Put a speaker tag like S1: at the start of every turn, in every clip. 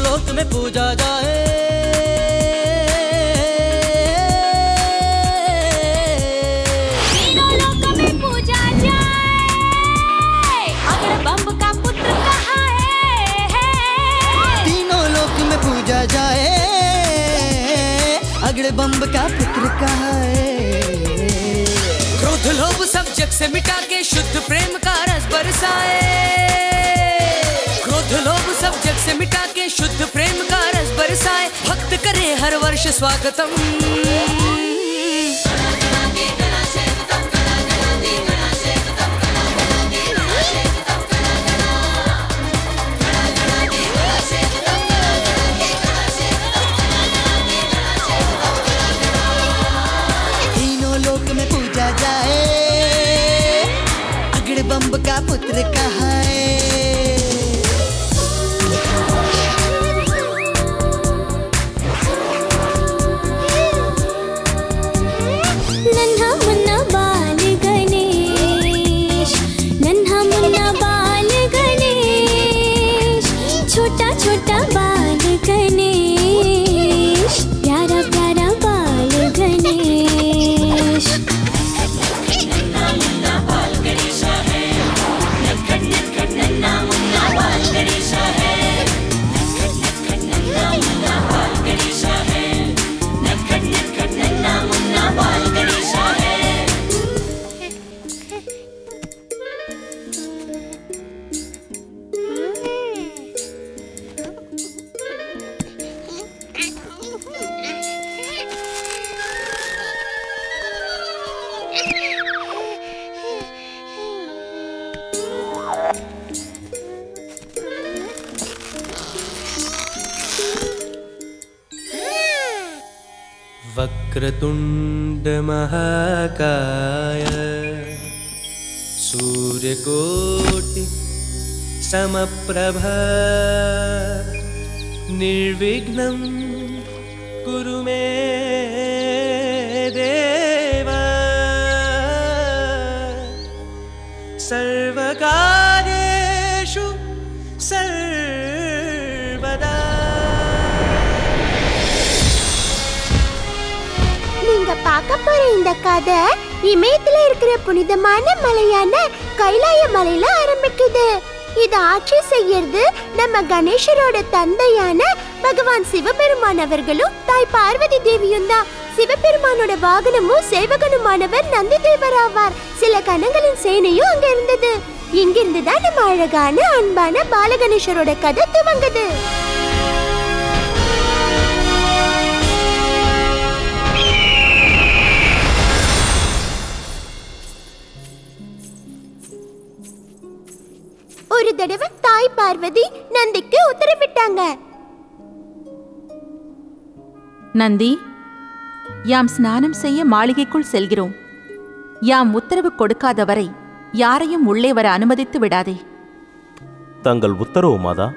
S1: लोक में पूजा जाए
S2: तीनों लोक में पूजा जाए अगर बम का पुत्र कहाँ है
S1: तीनों लोक में पूजा जाए अगड़े बम्ब का पुत्र कहा है क्रोध लोभ सब जग से मिटा के शुद्ध प्रेम का रस बरसाए क्रोध लोभ सब जग से मिटा के शुद्ध प्रेम का रस बरसाए भक्त करे हर वर्ष स्वागतम तीनों लोक में पूजा जाए अगड़ बम्ब का पुत्र कहा है
S2: नन्हा मुन्ना बाल गणेश नन्हा मुन्ना बाल गणेश छोटा छोटा बाल गणेश प्यारा प्यारा बाल गणेश
S3: वक्रतुण्डमहाकाय सूर्यकोटि समप्रभ निर्विघ्नं कुरु मे देव सर्वकार्येषु सर्वदा
S4: நீங்க பார்க்க போற இந்த கதை இமயத்துல இருக்கிற புனிதமான மலையான கைலாய மலையில ஆரம்பிக்குது இது ஆட்சி செய்யறது நம்ம கணேசரோட தந்தையான பகவான் சிவபெருமான் அவர்களும் தாய் பார்வதி தேவியும் தான் சிவபெருமானோட வாகனமும் சேவகனுமானவர் நந்தி தேவர் ஆவார் சில கணங்களின் சேனையும் அங்க இருந்தது இங்கிருந்து தான் நம்ம அழகான அன்பான பாலகணேசரோட கதை துவங்குது ஒரு தடவை தாய் பார்வதி நந்திக்கு உத்தரவிட்டாங்க
S5: நந்தி யாம் ஸ்நானம் செய்ய மாளிகைக்குள் செல்கிறோம் யாம் உத்தரவு கொடுக்காத வரை யாரையும் உள்ளே வர அனுமதித்து விடாதே
S6: தங்கள் உத்தரவு மாதா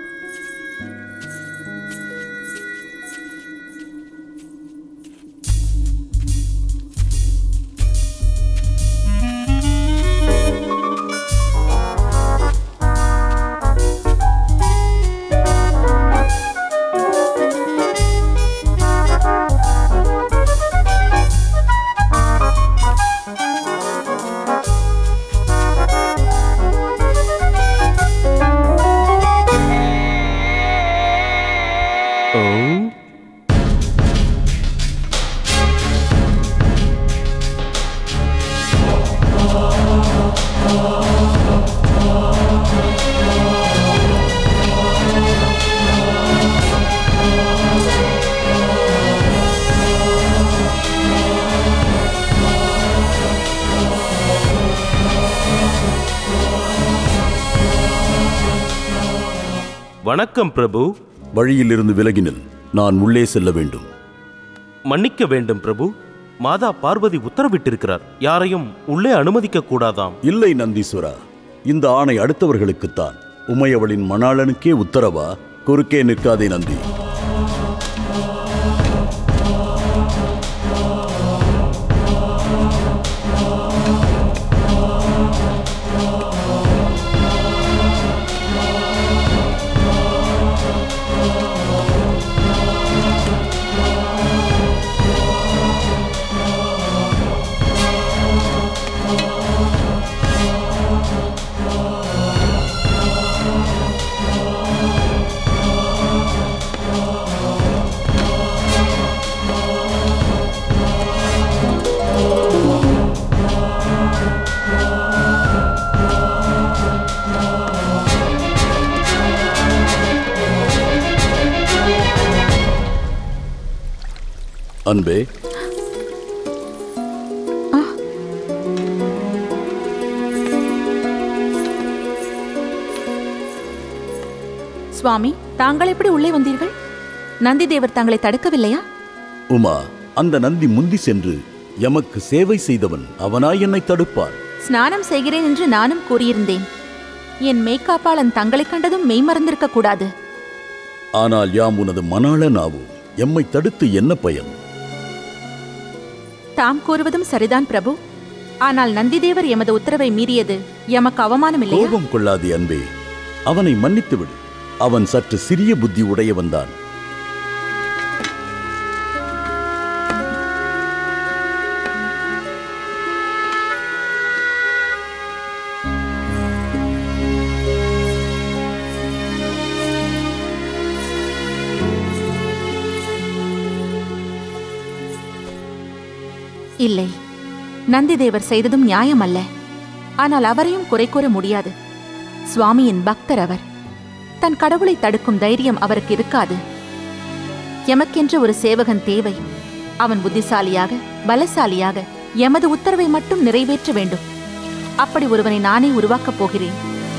S6: ஓ வணக்கம் பிரபு
S7: வழியிலிருந்து விலகினில் நான் உள்ளே செல்ல வேண்டும்
S6: மன்னிக்க வேண்டும் பிரபு மாதா பார்வதி உத்தரவிட்டிருக்கிறார் யாரையும் உள்ளே அனுமதிக்க கூடாதாம்
S7: இல்லை நந்தீஸ்வரா இந்த ஆணை அடுத்தவர்களுக்குத்தான் உமையவளின் மணாளனுக்கே உத்தரவா குறுக்கே நிற்காதே நந்தி அன்பே
S5: சுவாமி தாங்கள் எப்படி உள்ளே வந்தீர்கள் நந்தி தேவர் தங்களை தடுக்கவில்லையா
S7: உமா அந்த நந்தி முந்தி சென்று எமக்கு சேவை செய்தவன் அவனாய் என்னை தடுப்பான்
S5: ஸ்நானம் செய்கிறேன் என்று நானும் கூறியிருந்தேன் என் மெய்க்காப்பாளன் தங்களைக் கண்டதும் மெய்மறந்திருக்க கூடாது
S7: ஆனால் யாம் உனது மணாளன் ஆவோம் எம்மை தடுத்து என்ன பயன்
S5: தாம் கூறுவதும் சரிதான் பிரபு ஆனால் நந்திதேவர் எமது உத்தரவை மீறியது எமக்கு அவமானம் இல்லையா
S7: கோபம் கொள்ளாதே அன்பே அவனை மன்னித்து விடு அவன் சற்று சிறிய புத்தி உடையவன்தான்
S5: இல்லை நந்திதேவர் செய்ததும் நியாயமல்ல ஆனால் அவரையும் குறை கூற முடியாது சுவாமியின் பக்தர் அவர் தன் கடவுளை தடுக்கும் தைரியம் அவருக்கு இருக்காது எமக்கென்ற ஒரு சேவகன் தேவை அவன் புத்திசாலியாக பலசாலியாக எமது உத்தரவை மட்டும் நிறைவேற்ற வேண்டும் அப்படி ஒருவனை நானே உருவாக்கப் போகிறேன்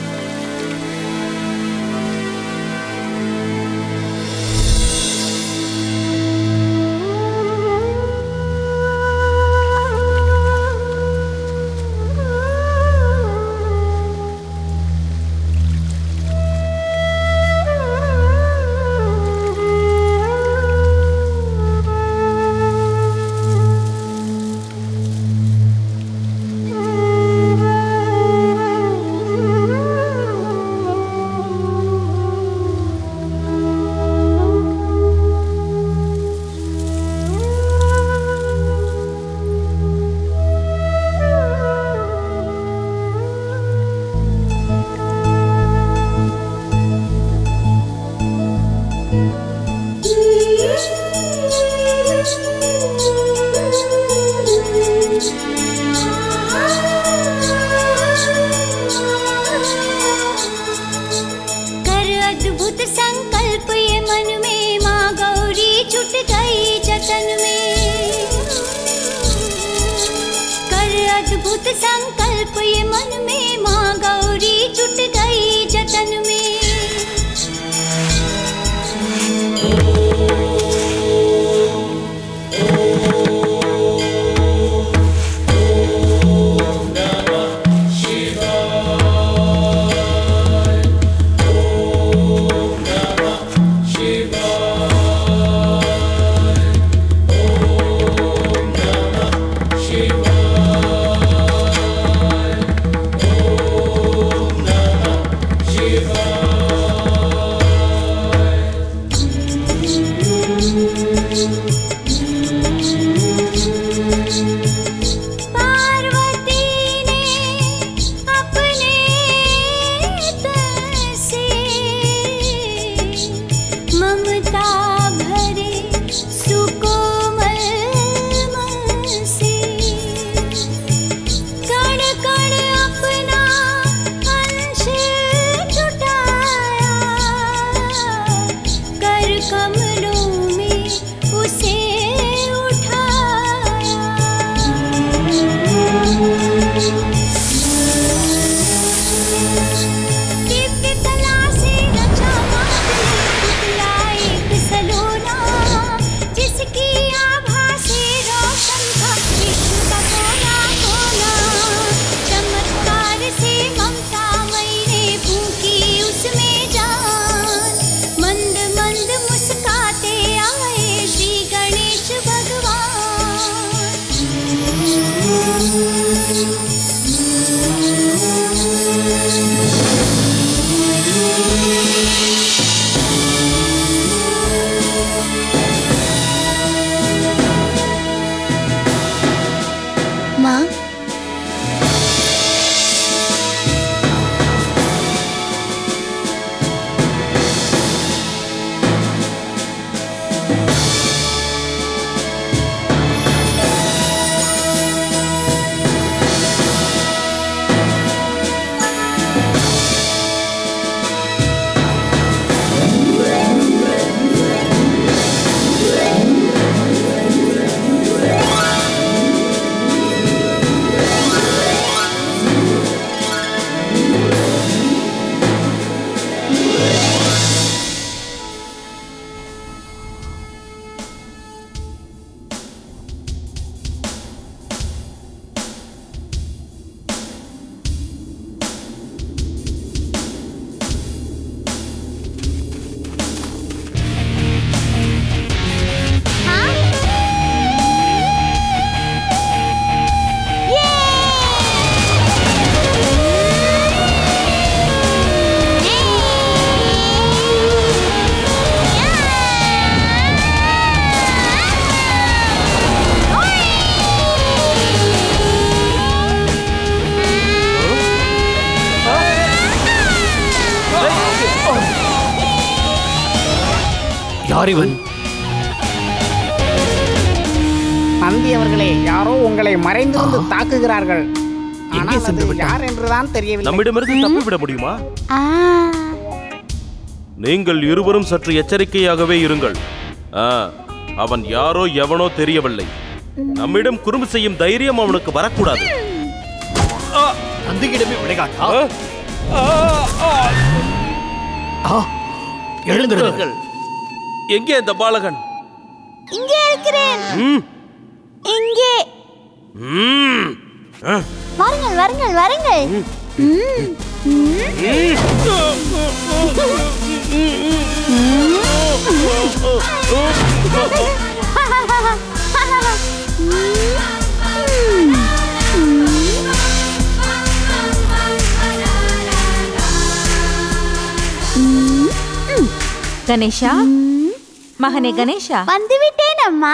S2: कर अद्भुत संकल्प ये मन में माँ गौरी छुट गई जतन में कर अद्भुत संकल्प ये मन में माँ गौरी छुट गई जतन में पार्वती ने अपने तन से ममता भरे सुकोमल मन से कण कण अपना अंश जुटाया कर कमलों में उसे उठाया दिव्य कला से रचा पुतला एक सलोना जिसकी आभा से रोशन था विश्व का कोना कोना चमत्कार से ममता मई ने फूकी उसमें जान मंद मंद मुस्कान
S8: யார் இவன்
S9: நந்தி அவர்களே யாரோ உங்களை மறைந்திருந்து தாக்குகிறார்கள் ஆனால் அது
S8: சென்று விட்டான்?
S9: யார் என்றுதான் தெரியவில்லை
S6: நம்மிடமிருந்து தப்பிவிட முடியுமா நீங்கள் இருவரும் சற்று எச்சரிக்கையாகவே இருங்கள் ஆ, அவன் யாரோ எவனோ தெரியவில்லை நம்மிடம் குறும்பு செய்யும் தைரியம் அவனுக்கு வரக்கூடாது
S8: நந்தியிடமே விளையாட்டா
S6: ஆ, ஆ, ஆ.
S8: ஆ, எழுந்திருங்கள்
S6: எங்கே அந்த பாலகன்
S4: இங்கே இருக்கிறேன்
S6: ம்,
S4: இங்கே
S6: ம், ஆ,
S4: வாருங்கள் வாருங்கள் வாருங்கள் ம், ம்.
S5: கணேஷா மகனே கணேஷா
S4: வந்துவிட்டேன் அம்மா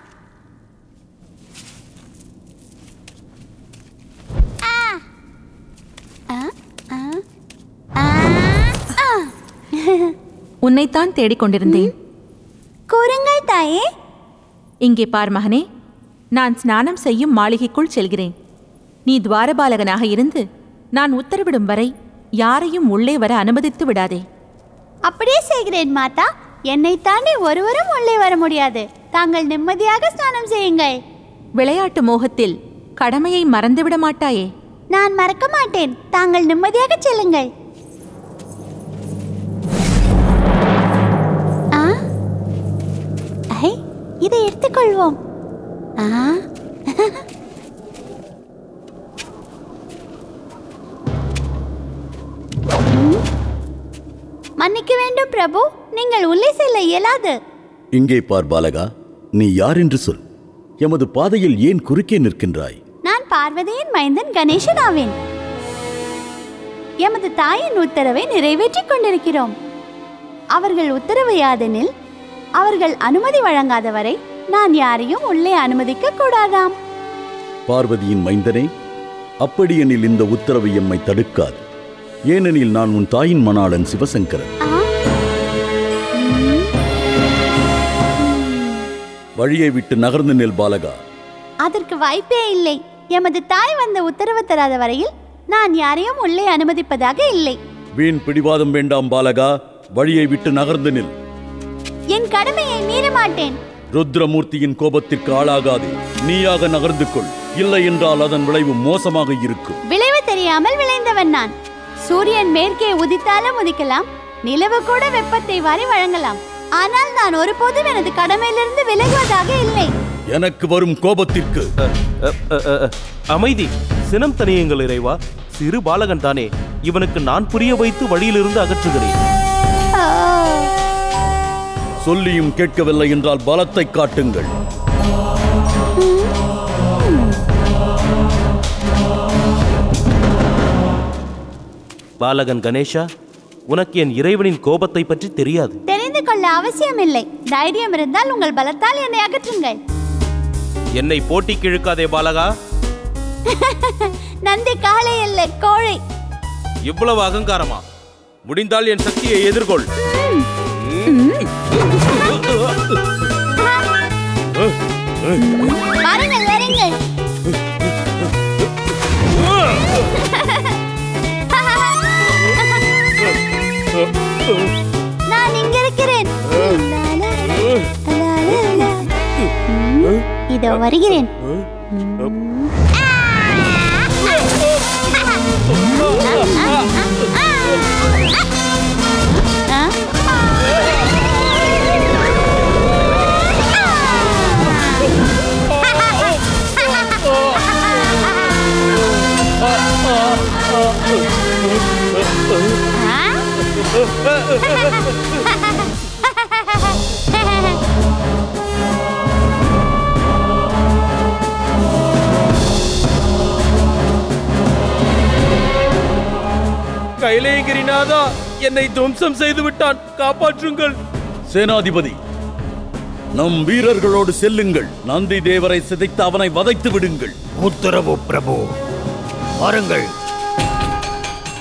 S4: ஆ. ஆ, ஆ, ஆ, ஆ.
S5: உன்னைத்தான் தேடிக் கொண்டிருந்தேன்
S4: கூறுங்கள் தாயே
S5: இங்கே பார் மகனே நான் ஸ்நானம் செய்யும் மாளிகைக்குள் செல்கிறேன் நீ துவாரபாலகனாக இருந்து நான் உத்தரவிடும் வரை யாரையும் உள்ளே வர அனுமதித்து விடாதே
S4: அப்படியே செய்கிறேன் மாதா என்னை தாண்டி ஒருவரும் உள்ளே வர முடியாது தாங்கள் நிம்மதியாக ஸ்நானம் செய்யுங்கள்
S5: விளையாட்டு மோகத்தில் கடமையை மறந்துவிட மாட்டாயே
S4: நான் மறக்க மாட்டேன் தாங்கள் நிம்மதியாக செல்லுங்கள் ஆ ஐ இதை எடுத்துக்கொள்வோம் ஆ ம். மன்னிக்க வேண்டும் பிரபு நீங்கள் உள்ளே செல்ல இயலாது
S7: இங்கே பார் பாலகா நீ யார் என்று சொல் எமது பாதையில் ஏன் குறுக்கே நிற்கின்றாய்
S4: நான் பார்வதியின் மைந்தன் கணேசன் ஆவேன் எமது தாயின் உத்தரவை நிறைவேற்றிக் கொண்டிருக்கிறோம் அவர்கள் உத்தரவு யாதெனில் அவர்கள் அனுமதி வழங்காத வரை நான் யாரையும் உள்ளே அனுமதிக்க கூடாதாம்
S7: பார்வதியின் மைந்தனே அப்படியெனில் இந்த உத்தரவு எம்மை தடுக்காது ஏனெனில் நான் உன் தாயின் மணாளன் சிவசங்கரன்
S4: ஆ? ம்,
S7: வழியை விட்டு நகர்ந்து நெல் பாலகா
S4: அதற்கு வாய்ப்பே இல்லை எமது தாய் வந்த உத்தரவு தராத வரையில் நான் யாரையும் உள்ளே அனுமதிப்பதாக இல்லை
S7: வீண் பிடிவாதம் வேண்டாம் பாலகா வழியை விட்டு நகர்ந்து நில்
S4: என் கடமையை மீற மாட்டேன்
S7: ருத்ரமூர்த்தியின் கோபத்திற்கு ஆளாகாதே நீயாக நகர்ந்து கொள் இல்லை என்றால் அதன் விளைவு மோசமாக இருக்கும்
S4: விளைவு தெரியாமல் விளைந்தவன் நான் சூரியன் மேற்கே உதித்தாலும் உதிக்கலாம் நிலவு கூட வெப்பத்தை வாரி வழங்கலாம் ஆனால் நான் ஒருபோதும் எனது கடமையிலிருந்து விலகுவதாக இல்லை
S7: எனக்கு வரும் கோபத்திற்கு
S6: அ, அ, அ, அ, அமைதி சினம் தனியுங்கள் இறைவா சிறு பாலகன் தானே இவனுக்கு நான் புரிய வைத்து வழியிலிருந்து அகற்றுகிறேன்
S4: ஆ,
S7: சொல்லியும் கேட்கவில்லை என்றால் பலத்தை காட்டுங்கள்
S6: பாலகன் கணேஷா உனக்கு என் இறைவனின் கோபத்தை பற்றி தெரியாது
S4: தெரிந்து கொள்ள அவசியமில்லை தைரியம் இருந்தால் உங்கள் பலத்தால் என்னை அகற்றுங்கள்
S6: என்னை போட்டிக்கு இழுக்காதே பாலகா
S4: நந்தி காளை அல்ல கோழை
S6: இவ்வளவு அகங்காரமா முடிந்தால் என் சக்தியை எதிர்கொள்
S4: வாருங்கள் வாருங்கள் நான் இங்க இருக்கிறேன் இதோ வருகிறேன்
S6: கைலேகிரிநாதா என்னை துவம்சம் செய்து விட்டான் காப்பாற்றுங்கள்
S7: சேனாதிபதி நம் வீரர்களோடு செல்லுங்கள் நந்தி தேவரை சிதைத்து அவனை வதைத்து விடுங்கள்
S8: உத்தரவு பிரபு வாருங்கள்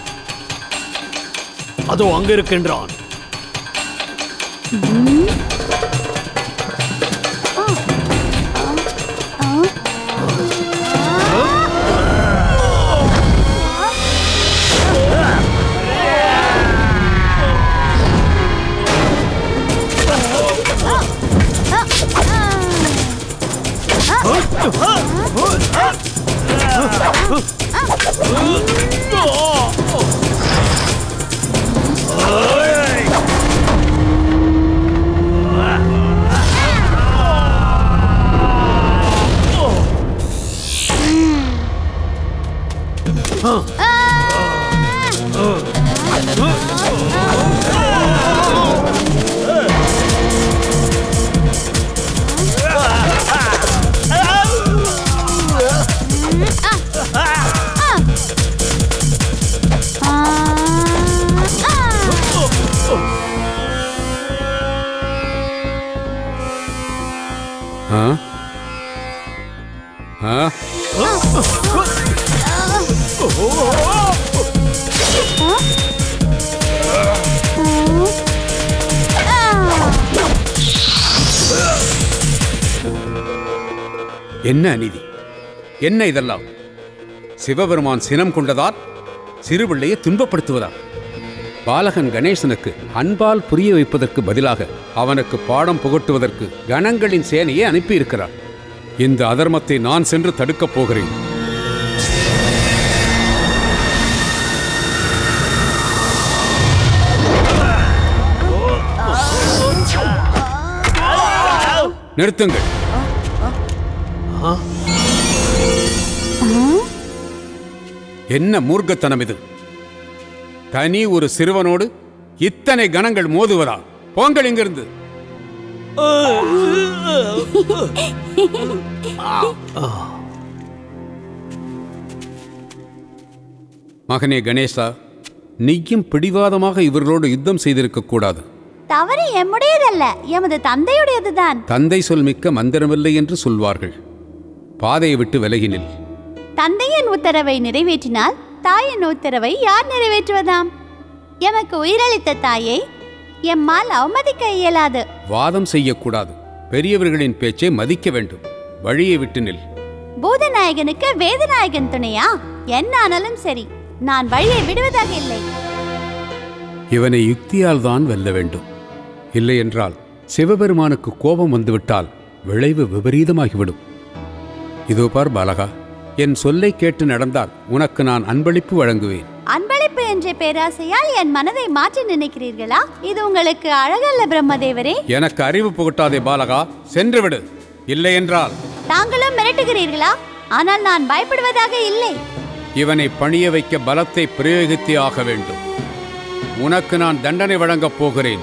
S8: அதோ அங்க இருக்கின்றான்
S10: ஆ ஆ என்ன அநீதி என்ன இதெல்லாம் சிவபெருமான் சினம் கொண்டதால் சிறுபிள்ளையை துன்பப்படுத்துவதா பாலகன் கணேசனுக்கு அன்பால் புரிய வைப்பதற்கு பதிலாக அவனுக்கு பாடம் புகட்டுவதற்கு கணங்களின் சேனையை அனுப்பியிருக்கிறார் இந்த அதர்மத்தை நான் சென்று தடுக்கப் போகிறேன் நிறுத்துங்கள் என்ன மூர்க்கத்தனம் இது தனி ஒரு சிறுவனோடு இத்தனை கணங்கள் மோதுவதா போங்கள் இங்கிருந்து மகனே கணேசா நீயும் பிடிவாதமாக இவர்களோடு யுத்தம் செய்திருக்க கூடாது
S2: தவறு எம்முடையதல்ல எமது தந்தையுடையதுதான்
S10: தந்தை சொல் மிக்க மந்திரமில்லை என்று சொல்வார்கள் பாதையை விட்டு விலகினில்
S2: தந்தையின் உத்தரவை நிறைவேற்றினால் தாயின் உத்தரவை யார் நிறைவேற்றுவதாம் எமக்கு உயிரளித்த தாயை எம்மால் அவமதிக்க இயலாது
S10: வாதம் செய்யக்கூடாது பெரியவர்களின் பேச்சை மதிக்க வேண்டும் வழியை விட்டு நில்
S2: பூதநாயகனுக்கு வேதநாயகன் துணையா என்ன ஆனாலும் சரி நான் வழியை விடுவதாக இல்லை
S10: இவனை யுக்தியால் தான் வெல்ல வேண்டும் இல்லை என்றால் சிவபெருமானுக்கு கோபம் வந்துவிட்டால் விளைவு விபரீதமாகிவிடும் இதோ பார் பாலகா என் சொல்லை கேட்டு நடந்தால் உனக்கு நான் அன்பளிப்பு வழங்குவேன்
S2: அன்பளிப்பு என்ற பேராசையால் என் மனதை மாற்றி நினைக்கிறீர்களா இது உங்களுக்கு அழகல்ல பிரம்மதேவரே
S10: எனக்கு அறிவு புகட்டாதே பாலகா சென்று விடு இல்லை என்றால்
S2: தாங்களும் மிரட்டுகிறீர்களா ஆனால் நான் பயப்படுவதாக இல்லை
S10: இவனை பணிய வைக்க பலத்தை பிரயோகித்தே ஆக வேண்டும் உனக்கு நான் தண்டனை வழங்கப் போகிறேன்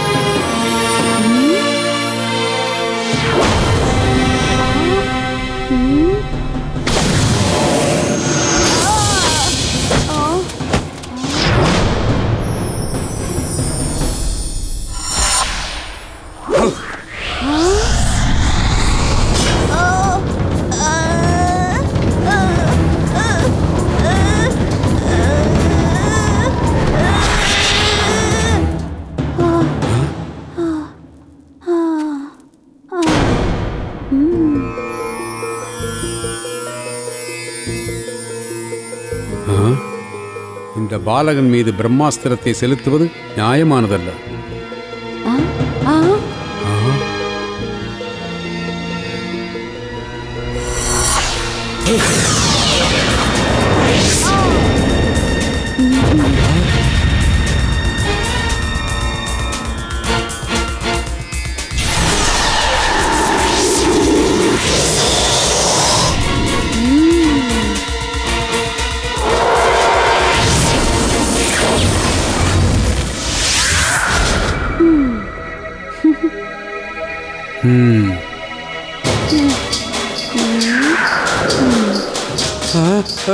S10: ஆ? இந்த பாலகன் மீது பிரம்மாஸ்திரத்தை செலுத்துவது நியாயமானதல்ல ஆ? ம். ஆ, ஆ.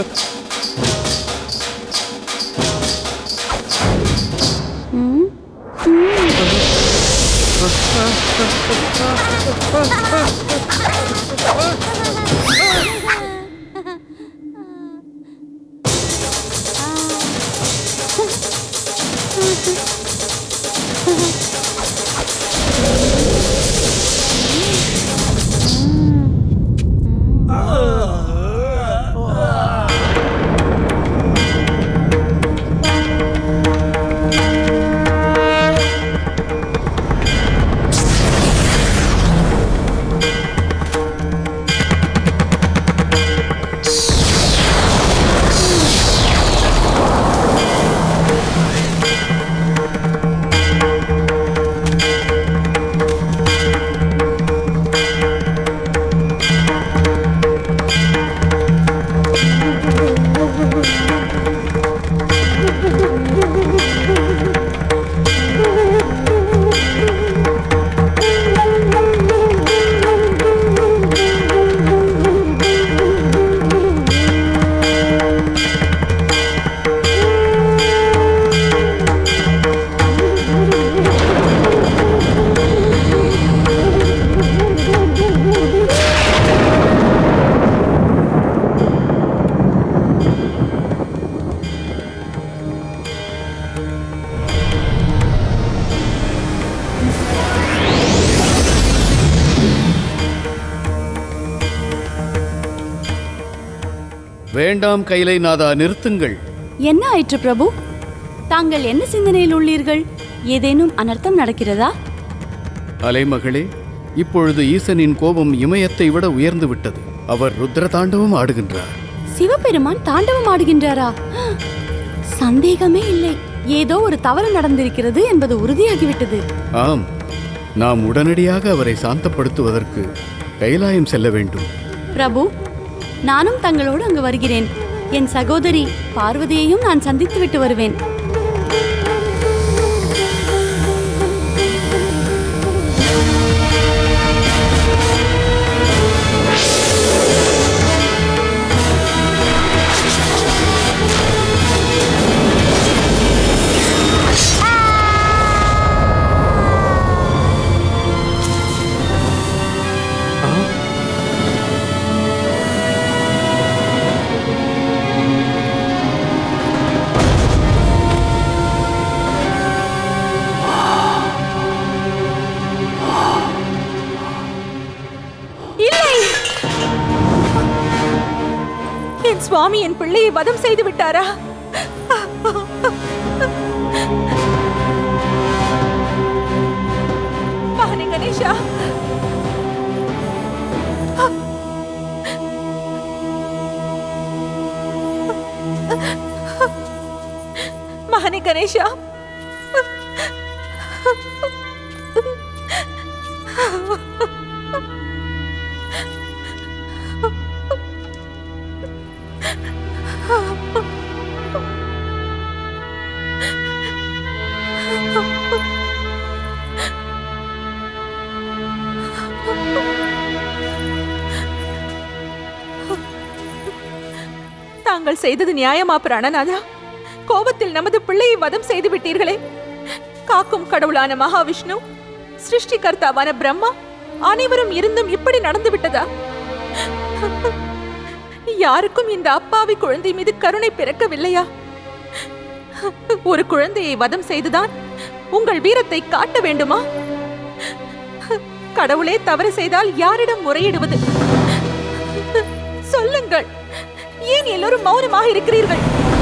S11: வேண்டாம் கைலை நாதா நிறுத்துங்கள்
S2: என்ன ஆயிற்று பிரபு தாங்கள் என்ன சிந்தனையில் உள்ளீர்கள் ஏதேனும் அனர்த்தம் நடக்கிறதா
S11: அலைமகளே இப்பொழுது ஈசனின் கோபம் இமயத்தை விட உயர்ந்து விட்டது அவர் ருத்ர தாண்டவம் ஆடுகின்றார்
S2: சிவபெருமான் தாண்டவம் ஆடுகின்றாரா சந்தேகமே இல்லை ஏதோ ஒரு தவறு நடந்திருக்கிறது என்பது உறுதியாகிவிட்டது
S11: ஆம் நாம் உடனடியாக அவரை சாந்தப்படுத்துவதற்கு கைலாயம் செல்ல வேண்டும்
S2: பிரபு நானும் தங்களோடு அங்கு வருகிறேன் என் சகோதரி பார்வதியையும் நான் சந்தித்து விட்டு வருவேன்
S5: இல்லை என் சுவாமி என் பிள்ளையை வதம் செய்து விட்டாரா மகனே கணேஷா மகனே கணேஷா தாங்கள் செய்தது நியாயமா பிராணநாதா கோபத்தில் நமது பிள்ளையை வதம் செய்து விட்டீர்களே காக்கும் கடவுளான மகாவிஷ்ணு சிருஷ்டிகர்த்தாவான பிரம்மா அனைவரும் இருந்தும் இப்படி நடந்து விட்டதா யாருக்கும் இந்த அப்பாவி குழந்தை மீது கருணை பிறக்கவில்லையா ஒரு குழந்தையை வதம் செய்துதான் உங்கள் வீரத்தை காட்ட வேண்டுமா கடவுளே தவறு செய்தால் யாரிடம் முறையிடுவது சொல்லுங்கள் ஏன் எல்லோரும் மௌனமாக இருக்கிறீர்கள்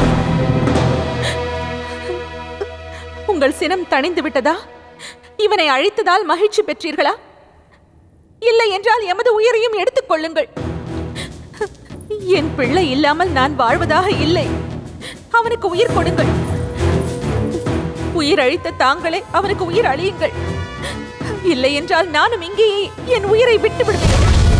S5: உங்கள் சினம் தணிந்து விட்டதா இவனை அழித்ததால் மகிழ்ச்சி பெற்றீர்களா இல்லை என்றால் எமது உயிரையும் எடுத்துக் கொள்ளுங்கள் என் பிள்ளை இல்லாமல் நான் வாழ்வதாக இல்லை அவனுக்கு உயிர் கொடுங்கள் உயிர் அழித்த தாங்களே அவனுக்கு உயிர் அழியுங்கள் இல்லை என்றால் நானும் இங்கேயே என் உயிரை விட்டு விடுவேன்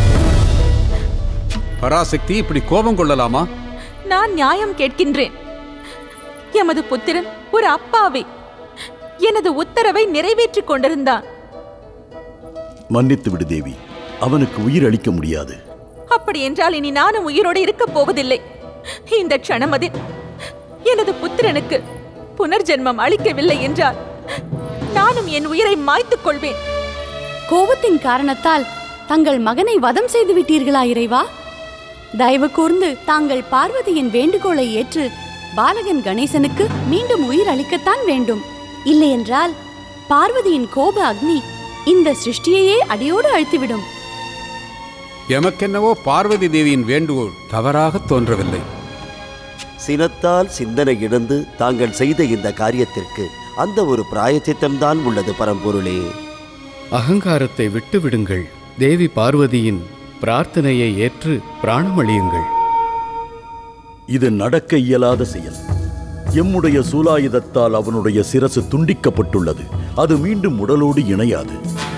S10: பராசக்தி இப்படி கோபம் கொள்ளலாமா
S5: நான் நியாயம் கேட்கின்றேன் எமது புத்திரன் ஒரு அப்பாவி எனது உத்தரவை நிறைவேற்றிக் கொண்டிருந்தான்
S7: மன்னித்து விடு தேவி அவனுக்கு உயிர் அளிக்க முடியாது
S5: அப்படி என்றால் இனி நானும் உயிரோடு இருக்கப் போவதில்லை இந்த க்ஷணமதில் எனது புத்திரனுக்கு புனர்ஜென்மம் அளிக்கவில்லை என்றால் நானும் என் உயிரை மாய்த்துக் கொள்வேன்
S2: கோபத்தின் காரணத்தால் தங்கள் மகனை வதம் செய்து விட்டீர்களா இறைவா தயவு கூர்ந்து தாங்கள் பார்வதியின் வேண்டுகோளை ஏற்று பாலகன் கணேசனுக்கு மீண்டும் உயிர் அளிக்கத்தான் வேண்டும் இல்லையென்றால் பார்வதியின் கோப அக்னி இந்த சிருஷ்டியையே அடியோடு அழித்துவிடும்
S10: எமக்கென்னவோ பார்வதி தேவியின் வேண்டுகோள் தவறாக தோன்றவில்லை
S12: சினத்தால் சிந்தனை இழந்து தாங்கள் செய்த இந்த காரியத்திற்கு அந்த ஒரு பிராயச்சித்தம்தான் உள்ளது பரம்பொருளே
S11: அகங்காரத்தை விட்டு விடுங்கள் தேவி பார்வதியின் பிரார்த்தனையை ஏற்று பிராணமளியுங்கள்
S7: இது நடக்க இயலாத செயல் எம்முடைய சூலாயுதத்தால் அவனுடைய சிரசு துண்டிக்கப்பட்டுள்ளது அது மீண்டும் உடலோடு இணையாது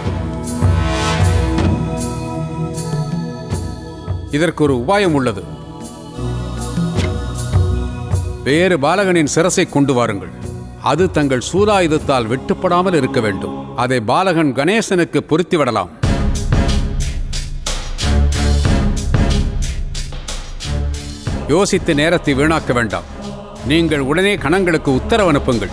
S10: இதற்கு ஒரு உபாயம் உள்ளது வேறு பாலகனின் சிரசை கொண்டு வாருங்கள் அது தங்கள் சூதாயுதத்தால் வெட்டுப்படாமல் இருக்க வேண்டும் அதை பாலகன் கணேசனுக்கு பொருத்தி விடலாம் யோசித்து நேரத்தை வீணாக்க வேண்டாம் நீங்கள் உடனே கணங்களுக்கு உத்தரவு அனுப்புங்கள்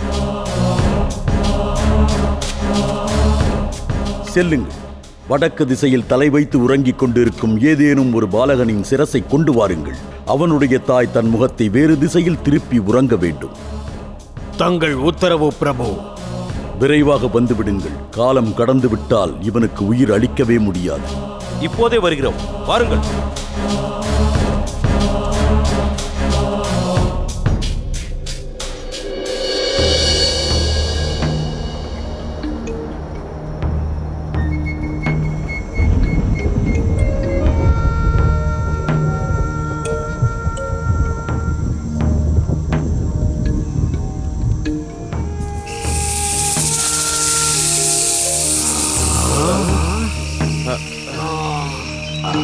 S7: செல்லுங்கள் வடக்கு திசையில் தலை வைத்து உறங்கிக் கொண்டிருக்கும் ஏதேனும் ஒரு பாலகனின் சிரசை கொண்டு வாருங்கள் அவனுடைய தாய் தன் முகத்தை வேறு திசையில் திருப்பி உறங்க வேண்டும்
S8: தங்கள் உத்தரவு பிரபு
S7: விரைவாக வந்து விடுங்கள் காலம் கடந்து விட்டால் இவனுக்கு உயிர் அளிக்கவே முடியாது
S6: இப்போதே வருகிறோம் வாருங்கள்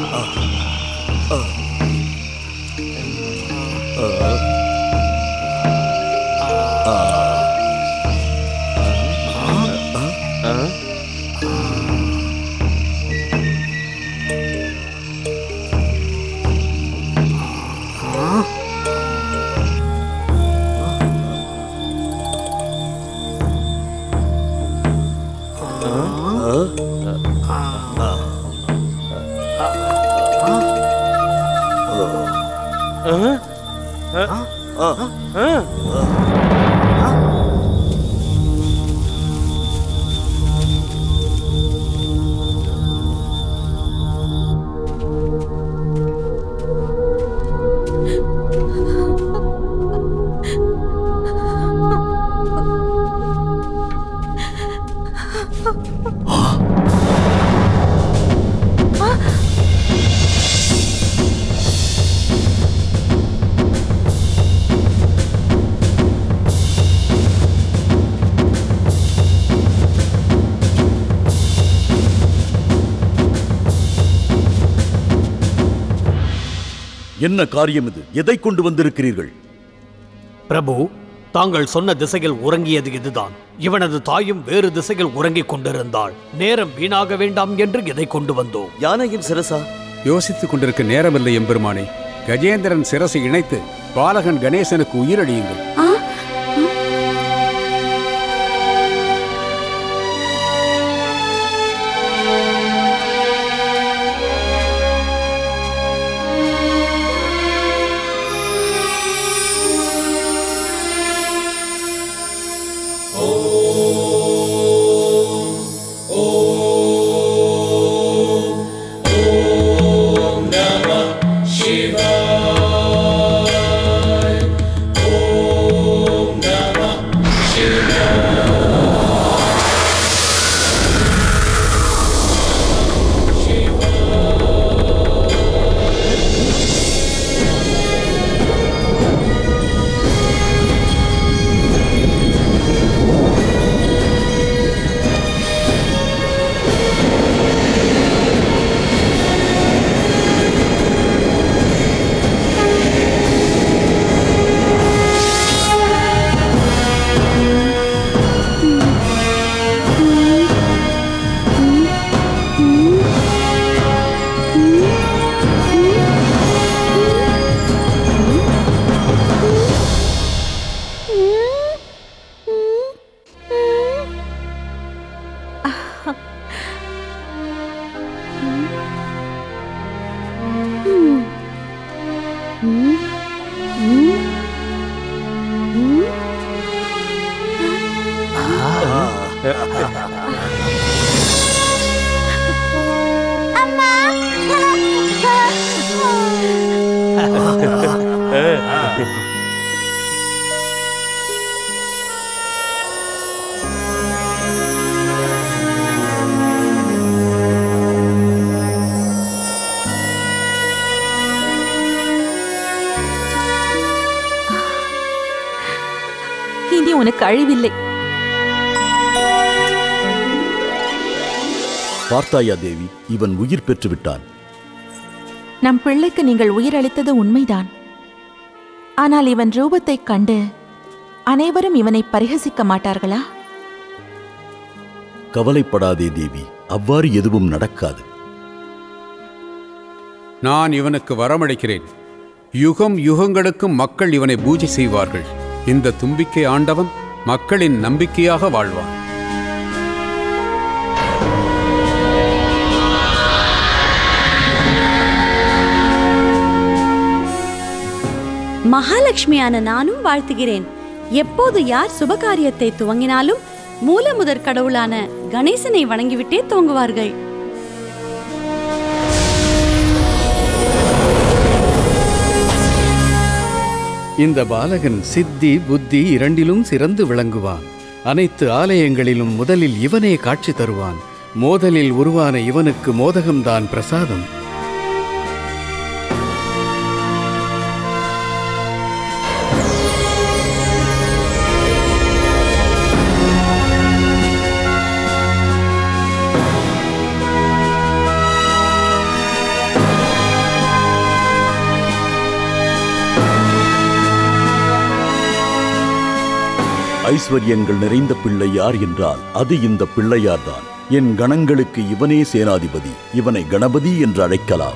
S7: என்ன காரியம் இது எதை கொண்டு வந்திருக்கிறீர்கள்
S8: பிரபு தாங்கள் சொன்ன திசையில் உறங்கியது இதுதான் இவனது தாயும் வேறு திசையில் உறங்கிக் கொண்டிருந்தாள் நேரம் வீணாக வேண்டாம் என்று இதை கொண்டு வந்தோம்
S12: யானையின் சிரசா
S10: யோசித்துக் கொண்டிருக்க நேரமில்லை எம்பெருமானே கஜேந்திரன் சிரசை இணைத்து பாலகன் கணேசனுக்கு உயிரழியுங்கள்
S5: இனி உனக்கு அழிவில்லை
S7: பார்த்தாயா தேவி இவன் உயிர் பெற்று விட்டான்
S5: நம் பிள்ளைக்கு நீங்கள் உயிரளித்தது உண்மைதான் ஆனால் இவன் ரூபத்தைக் கண்டு அனைவரும் இவனை பரிகசிக்க மாட்டார்களா
S7: கவலைப்படாதே தேவி அவ்வாறு எதுவும் நடக்காது
S10: நான் இவனுக்கு வரமளிக்கிறேன் யுகம் யுகங்களுக்கும் மக்கள் இவனை பூஜை செய்வார்கள் இந்த தும்பிக்கை ஆண்டவன் மக்களின் நம்பிக்கையாக வாழ்வான்
S2: மகாலட்சுமியான நானும் வாழ்த்துகிறேன் எப்போது யார் சுபகாரியத்தை துவங்கினாலும் மூல முதற் கடவுளான கணேசனை வணங்கிவிட்டே துவங்குவார்கள்
S11: இந்த பாலகன் சித்தி புத்தி இரண்டிலும் சிறந்து விளங்குவான் அனைத்து ஆலயங்களிலும் முதலில் இவனே காட்சி தருவான் மோதலில் உருவான இவனுக்கு மோதகம்தான் பிரசாதம்
S4: ஆ
S7: ஐஸ்வர்யங்கள் நிறைந்த பிள்ளை யார் என்றால் அது இந்த பிள்ளையார்தான் என் கணங்களுக்கு இவனே சேனாதிபதி இவனை கணபதி என்று அழைக்கலாம்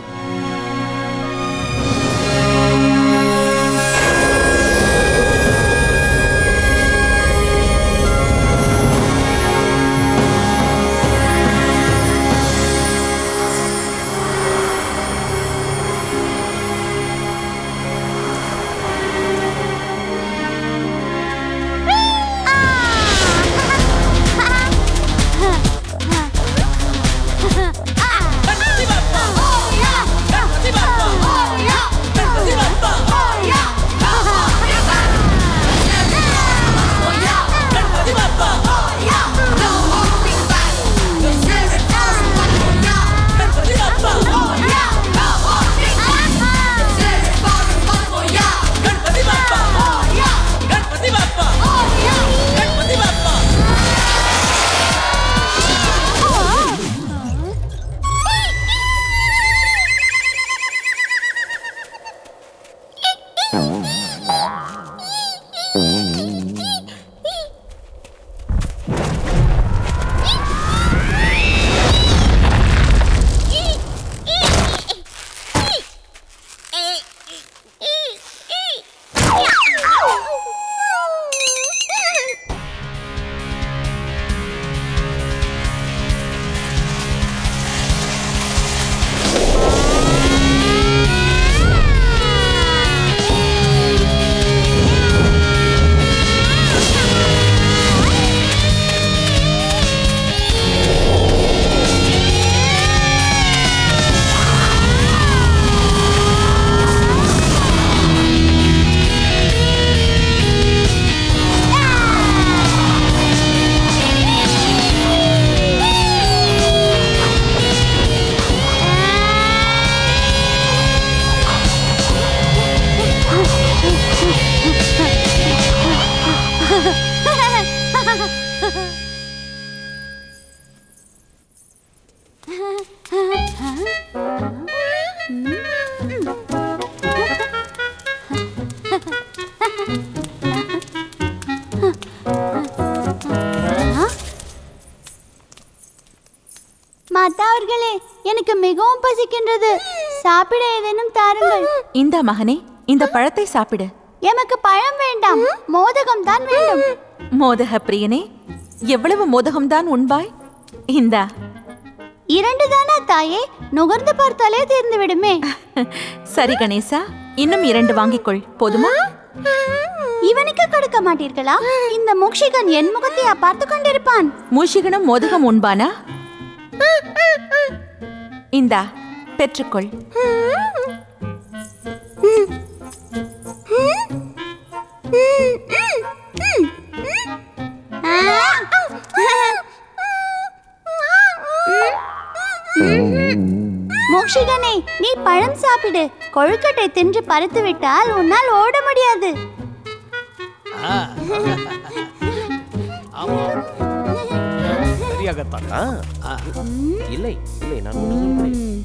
S4: மாதா அவர்களே எனக்கு மிகவும் பசிக்கின்றது சாப்பிட ஏதேனும் தாருங்கள்
S5: இந்த மகனே இந்த பழத்தை சாப்பிடு
S4: எமக்கு பழம் வேண்டாம் மோதகம் தான் வேண்டும்
S5: மோதக பிரியனே எவ்வளவு மோதகம்தான் உண்பாய் இந்தா
S4: இரண்டு தானா தாயே நுகர்ந்து பார்த்தாலே தீர்ந்து விடுமே
S5: சரி கணேசா இன்னும் இரண்டு வாங்கிக்கொள் போதுமா
S4: இவனுக்கு கொடுக்க மாட்டீர்களா இந்த முக்ஷிகன் என் முகத்தையா பார்த்து கொண்டிருப்பான்
S5: மூஷிகனும் மோதகம் உண்பானா இந்தா பெற்றுக்கொள்
S4: மோக்ஷிகனே நீ பழம் சாப்பிடு கொழுக்கட்டை தின்று பருத்து விட்டால் உன்னால் ஓட முடியாது
S8: ஆமா சரியாகத்தான்
S6: ஆ, இல்லை இல்லை நான் ஒன்று சொல்கிறேன்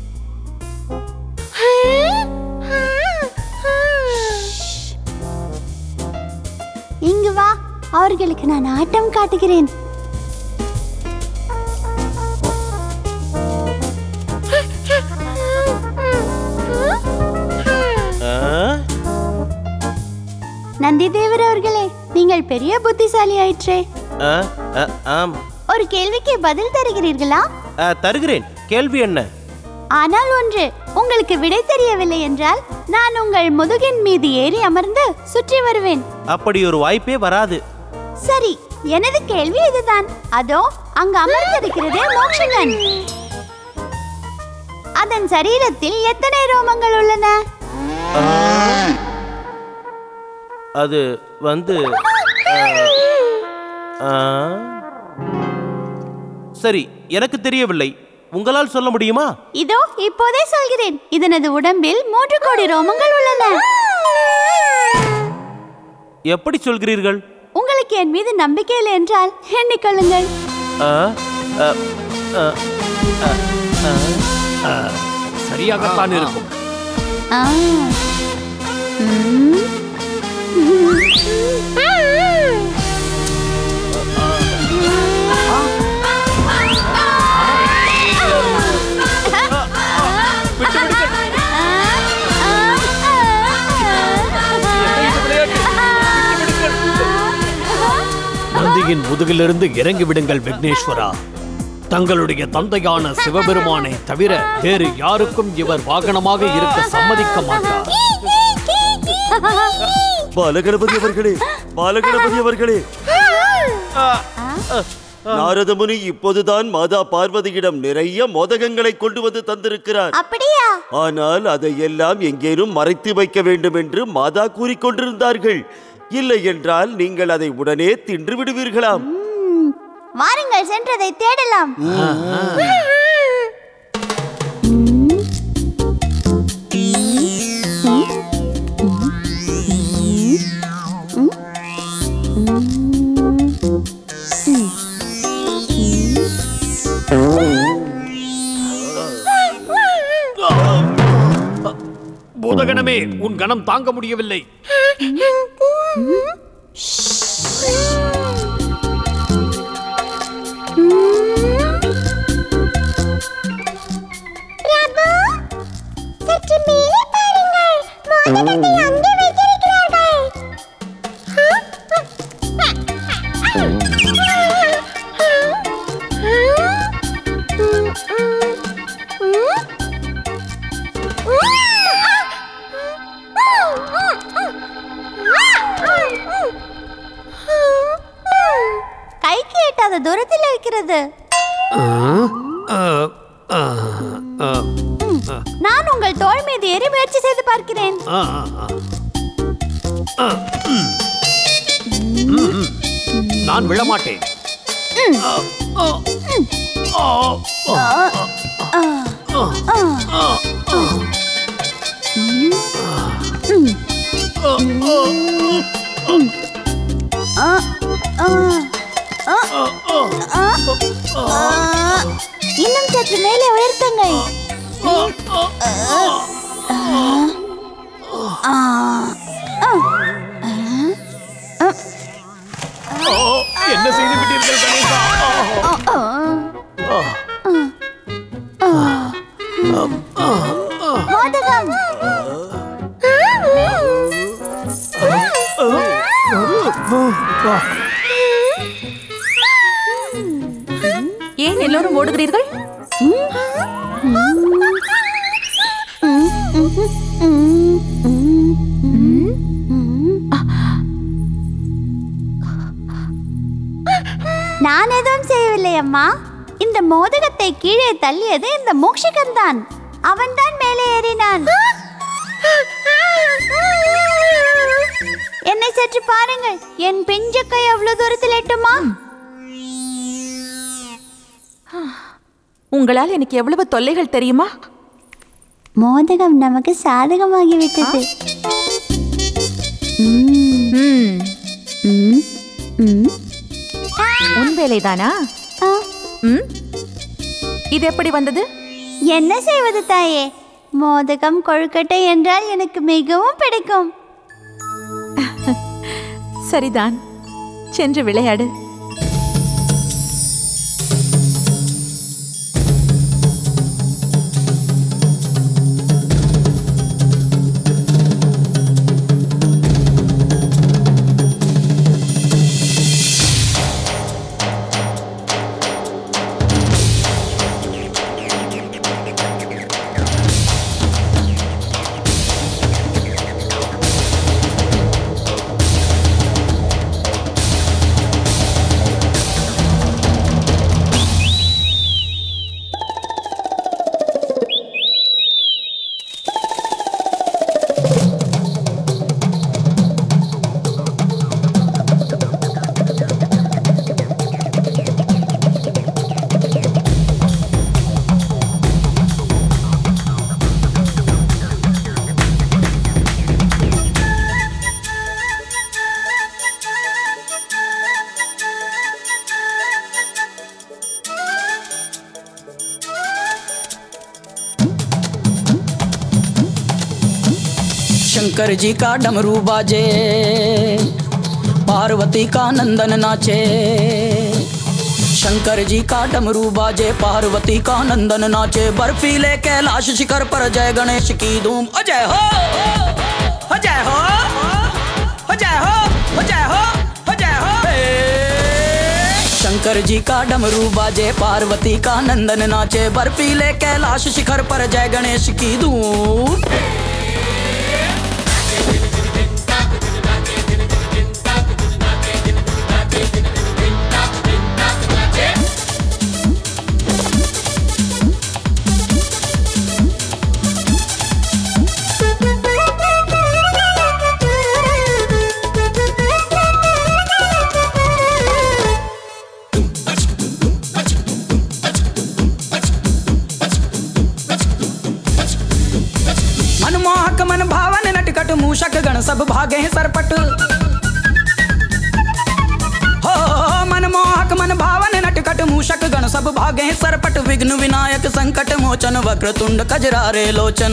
S4: இங்கு வா அவர்களுக்கு நான் ஆட்டம் காட்டுகிறேன்
S6: ஆ,
S4: நந்திதேவர் அவர்களே நீங்கள் பெரிய புத்திசாலி ஆயிற்றே
S6: ஆ, ஆ, ஆம்
S4: ஒரு கேள்விக்கு பதில் தருகிறீர்களா
S6: ஆ, தருகிறேன் கேள்வி என்ன
S4: ஆனால் ஒன்று உங்களுக்கு விடை தெரியவில்லை என்றால் நான் உங்கள் முதுகின் மீது ஏறி அமர்ந்து சுற்றி வருவேன்
S6: அப்படி ஒரு வாய்ப்பே வராது
S4: சரி எனது கேள்வி இதுதான் அதோ அங்கு அமர்ந்திருக்கிறதே மோக்ஷகன் அதன் சரீரத்தில் எத்தனை ரோமங்கள் உள்ளன
S6: ஆ, அது வந்து ஆ, ஆ, சரி எனக்கு தெரியவில்லை உங்களால் சொல்ல முடியுமா
S4: இதோ இப்போதே சொல்கிறேன் இதனது உடம்பில் மூன்று கோடி ரோமங்கள் உள்ளன
S6: எப்படி சொல்கிறீர்கள்
S4: உங்களுக்கு என் மீது நம்பிக்கை இல்லை என்றால் எண்ணிக்கொள்ளுங்கள்
S6: ஆ, ஆ, ஆ, ஆ, ஆ.
S8: சரியாகத்தான் இருக்கும்
S4: ஆ. ம்.
S8: தந்தையின் முதுகிலிருந்து இறங்கி விடுங்கள் விக்னேஸ்வரா தங்களுடைய தந்தையான சிவபெருமானை தவிர வேறு யாருக்கும் இவர் வாகனமாக இருக்க சம்மதிக்க மாட்டார்
S12: பாலகணபதி அவர்களே பாலகணபதி அவர்களே நாரத முனி இப்போதுதான் மாதா பார்வதியிடம் நிறைய மோதகங்களை கொண்டு வந்து தந்திருக்கிறார்
S4: அப்படியா
S12: ஆனால் அதையெல்லாம் எங்கேனும் மறைத்து வைக்க வேண்டும் என்று மாதா கூறிக்கொண்டிருந்தார்கள் இல்லை என்றால் நீங்கள் அதை உடனே தின்று விடுவீர்களாம்
S4: வாருங்கள் சென்றதை தேடலாம்
S8: பூதகணமே உன் கணம் தாங்க முடியவில்லை
S4: பிரபு சற்று மேலே பாருங்கள் மோதகத்தை அங்கே வைத்திருக்கிறார்கள் கைக்கு எட்டாத தூரத்தில் இருக்கிறது நான் உங்கள் தோள் மீது ஏறி முயற்சி செய்து பார்க்கிறேன்
S8: நான் விழமாட்டேன்
S4: இன்னும் சற்று மேலே உயர்த்துங்கள்
S8: என்ன செய்து விட்டீர்கள் கணேசா
S4: மோதகம்
S5: ஏன் எல்லோரும் ஓடுகிறீர்கள்
S4: நான் எதுவும் செய்யவில்லை அம்மா இந்த மோதகத்தை கீழே தள்ளியது இந்த மூஷிகன் தான் அவன்தான் மேலே ஏறினான் என்னை சற்று பாருங்கள் என் பிஞ்சு கை அவ்வளவு தூரத்தில் எட்டுமா
S5: உங்களால் எனக்கு எவ்வளவு தொல்லைகள் தெரியுமா
S4: மோதகம் நமக்கு சாதகமாகிவிட்டது
S5: ம். உன் வேலைதானா ம்? இது எப்படி வந்தது
S4: என்ன செய்வது தாயே மோதகம் கொழுக்கட்டை என்றால் எனக்கு மிகவும் பிடிக்கும்
S5: சரிதான் சென்று விளையாடு
S13: शंकर जी का डमरू बाजे पार्वती का नंदन नाचे शंकर जी का डमरू बाजे पार्वती का नंदन नाचे बर्फीले कैलाश शिखर पर जय गणेश की धूम अजय हो अजय हो अजय हो अजय हो अजय हो हे शंकर जी का डमरू बाजे पार्वती का नंदन नाचे बर्फीले कैलाश शिखर पर जय गणेश की धूम मनमोहक मन भावन नटखट मूषक गण सब भागे सरपट हो मनमोहक मन भावन नटखट मूषक गण सब भागे सरपट विघ्न विनायक संकट मोचन वक्र तुंड कजरारे लोचन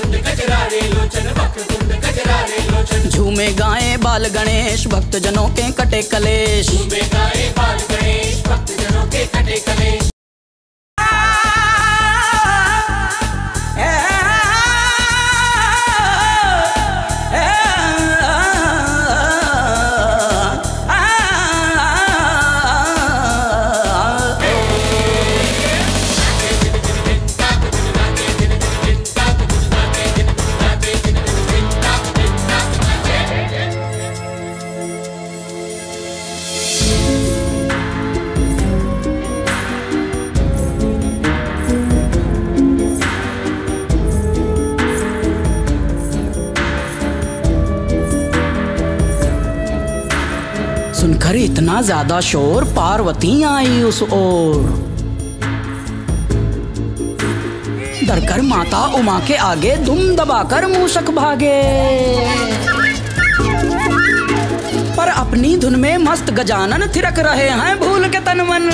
S13: झूमे गाए बाल गणेश भक्त जनों के कटे कलेश सुनकर इतना ज्यादा शोर पार्वती आई उस ओर डरकर माता उमा के आगे दुम दबाकर मूषक भागे पर अपनी धुन में मस्त गजानन थिरक रहे हैं भूल के तन मन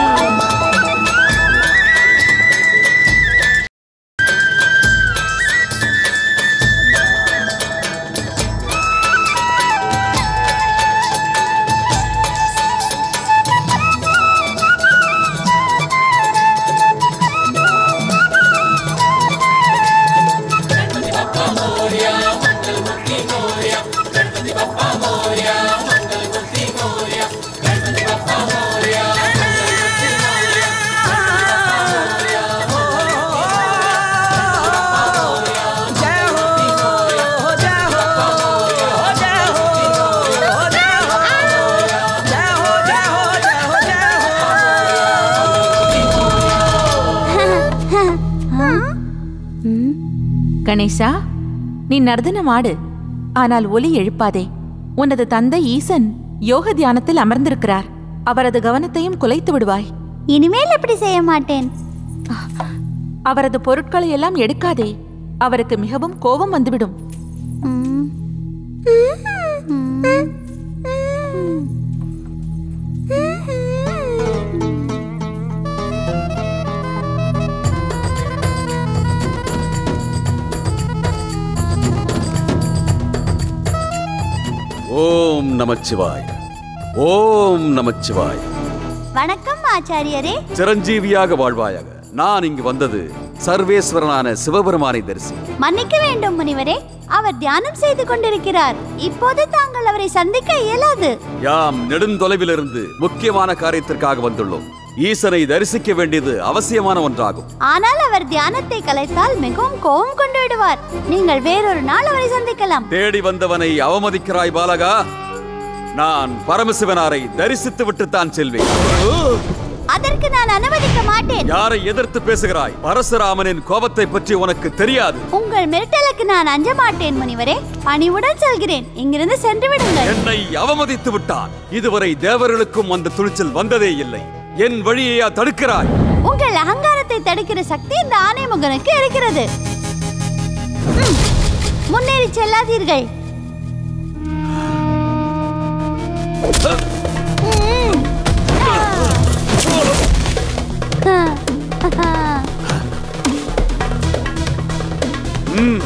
S5: கணேசா நீ நர்தனம் ஆடு ஆனால் ஒலி எழுப்பாதே உனது தந்தை ஈசன் யோக தியானத்தில் அமர்ந்திருக்கிறார் அவரது கவனத்தையும் குலைத்து விடுவாய்
S4: இனிமேல் அப்படி செய்ய மாட்டேன்
S5: அவரது பொருட்களை எல்லாம் எடுக்காதே அவருக்கு மிகவும் கோபம் வந்துவிடும்
S7: ஓம் நமச்சிவாய ஓம் நமச்சிவாய
S4: வணக்கம் ஆச்சாரியரே
S7: சிரஞ்சீவியாக வாழ்வாயாக நான் இங்கு வந்தது சர்வேஸ்வரனான சிவபெருமானை தரிசிக்க
S4: மன்னிக்க வேண்டும் முனிவரே அவர் தியானம் செய்து கொண்டிருக்கிறார் இப்போது தாங்கள் அவரை சந்திக்க இயலாது
S7: யாம் நெடுந்தொலைவிலிருந்து முக்கியமான காரியத்திற்காக வந்துள்ளோம் ஈசனை தரிசிக்க வேண்டியது அவசியமான ஒன்றாகும்
S4: ஆனால் அவர் தியானத்தை கலைத்தால் மிகவும் கோபம் கொண்டு விடுவார் நீங்கள் வேறொரு நாள் அவரை சந்திக்கலாம்
S7: தேடி வந்தவனை அவமதிக்கிறாய் பாலகா நான் பரமசிவனாரை தரிசித்து விட்டுத்தான் செல்வேன்
S4: அதற்கு நான் அனுமதிக்க மாட்டேன்
S7: யாரை எதிர்த்து பேசுகிறாய் பரசுராமனின் கோபத்தை பற்றி உனக்கு தெரியாது
S4: உங்கள் மிரட்டலுக்கு நான் அஞ்ச மாட்டேன் முனிவரே பணிவுடன் செல்கிறேன் இங்கிருந்து சென்று விடுங்கள்
S7: என்னை அவமதித்து விட்டான் இதுவரை தேவர்களுக்கும் அந்த துணிச்சல் வந்ததே இல்லை என் வழியையா தடுக்கிறாய்
S4: உங்கள் அகங்காரத்தை தடுக்கிற சக்தி இந்த ஆனைமுகனுக்கு இருக்கிறது ம், முன்னேறி செல்லாதீர்கள் ம். ஆ. ஆ.
S7: ம்.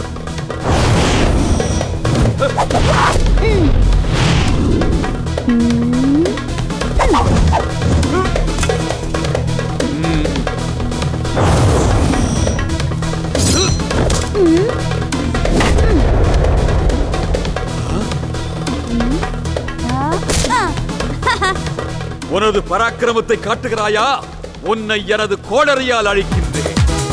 S14: உனது பராக்கிரமத்தை காட்டுகிறாயா உன்னை எனது கோடரியால் அழிக்கின்றேன்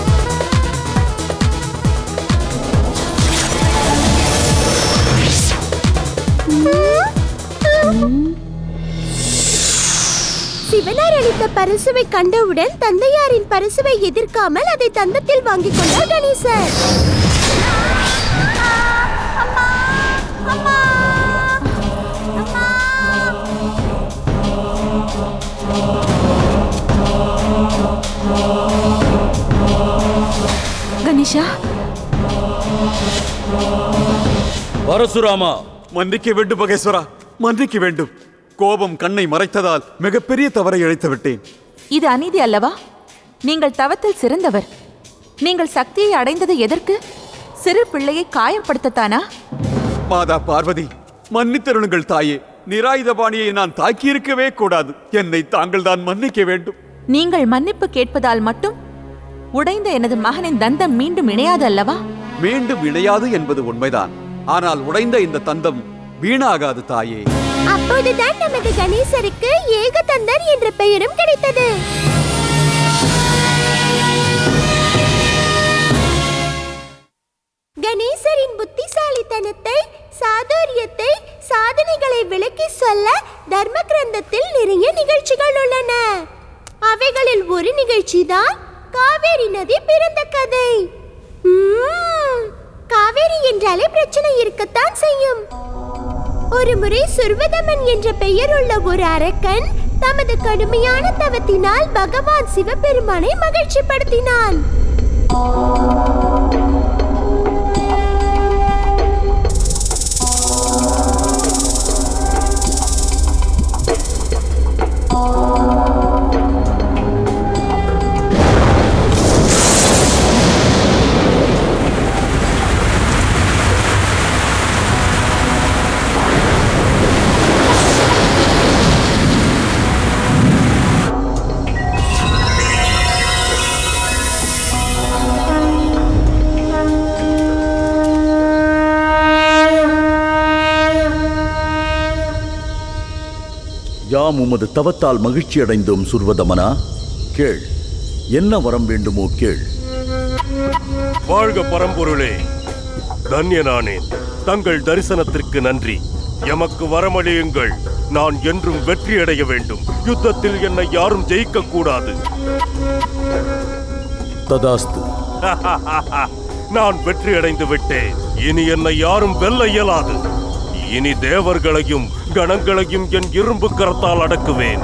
S4: சிவனார் அளித்த பரிசுவை கண்டவுடன் தந்தையாரின் பரிசுவை எதிர்க்காமல் அதை தந்தத்தில் வாங்கிக் கொண்டார் கணேசர்
S5: கணேஷா
S7: பரசுராமா
S14: மன்னிக்க வேண்டும் மகேஸ்வரா மன்னிக்க வேண்டும் கோபம் கண்ணை மறைத்ததால் மிகப்பெரிய தவறை இழைத்து விட்டேன்
S5: இது அநீதி அல்லவா நீங்கள் தவத்தில் சிறந்தவர் நீங்கள் சக்தியை அடைந்தது எதற்கு சிறு பிள்ளையை காயப்படுத்தத்தானா
S14: மாதா பார்வதி மன்னித்தருளுங்கள் தாயே நிராயுதபாணியை நான் தாக்கியிருக்கவே கூடாது என்னை தாங்கள் தான் மன்னிக்க வேண்டும்
S5: நீங்கள் மன்னிப்பு கேட்பதால் மட்டும் உடைந்த எனது மகனின் தந்தம் மீண்டும் இணையாது அல்லவா
S14: மீண்டும் இணையாது என்பது உண்மைதான் ஆனால் உடைந்த இந்த தந்தம் வீணாகாது தாயே
S4: அப்போதுதான் நமது கணேசருக்கு ஏகதந்தர் என்ற பெயரும் கிடைத்தது கணேசரின் புத்திசாலித்தனத்தை சாதுரியத்தை சாதனைகளை விளக்கி சொல்ல தர்ம கிரந்தத்தில் நிறைய நிகழ்ச்சிகள் உள்ளன அவைகளில் ஒரு நிகழ்ச்சி தான் காவேரி நதி பிறந்த கதை உம், காவேரி என்றாலே பிரச்சனை இருக்கத்தான் செய்யும் ஒரு முறை சுர்வதமன் என்ற பெயர் உள்ள ஒரு அரக்கன் தமது கடுமையான தவத்தினால் பகவான் சிவபெருமானை மகிழ்ச்சிப்படுத்தினான்
S7: யாம் உமது தவத்தால் மகிழ்ச்சி அடைந்தோம் சுர்வதமனா கேள் என்ன வரம் வேண்டுமோ கேள்
S6: வாழ்க பரம்பொருளே தன்யனானேன் தங்கள் தரிசனத்திற்கு நன்றி எமக்கு வரமளியுங்கள் நான் என்றும் வெற்றியடைய வேண்டும் யுத்தத்தில் என்னை யாரும் ஜெயிக்க கூடாது
S7: ததாஸ்து
S6: நான் வெற்றியடைந்து விட்டேன் இனி என்னை யாரும் வெல்ல இயலாது இனி தேவர்களையும் கணங்களையும் என் இரும்பு கரத்தால் அடக்குவேன்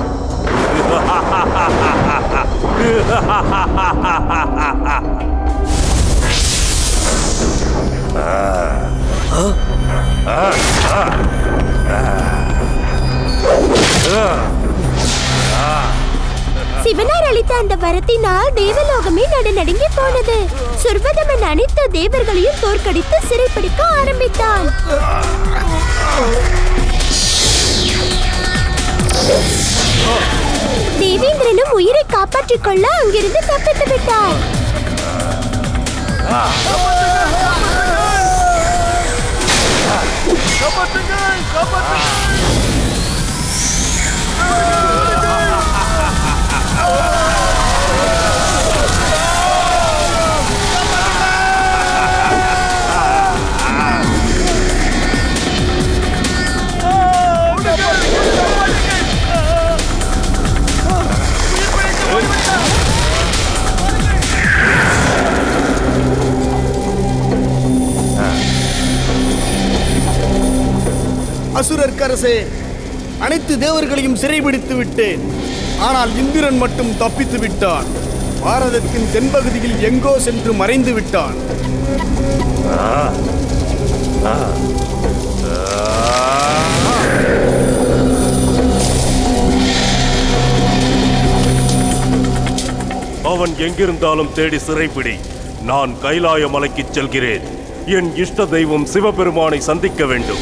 S4: சிவனார் அளித்த அந்த வரத்தினால் தேவலோகமே நடுநடுங்கி போனது சுர்வதமன் அனைத்து தேவர்களையும் தோற்கடித்து சிறைப்பிடிக்க ஆரம்பித்தான் தேவேந்திரனும் உயிரை காப்பாற்றிக் கொள்ள அங்கிருந்து தப்பித்து விட்டார்
S15: அசுரர்க்கரசே அனைத்து தேவர்களையும் சிறைபிடித்து விட்டேன் ஆனால் இந்திரன் மட்டும் தப்பித்து விட்டான் பாரதத்தின் தென்பகுதியில் எங்கோ சென்று மறைந்து விட்டான்
S6: அவன் எங்கிருந்தாலும் தேடி சிறைப்பிடி நான் கைலாய மலைக்குச் செல்கிறேன் என் இஷ்ட தெய்வம் சிவபெருமானை சந்திக்க வேண்டும்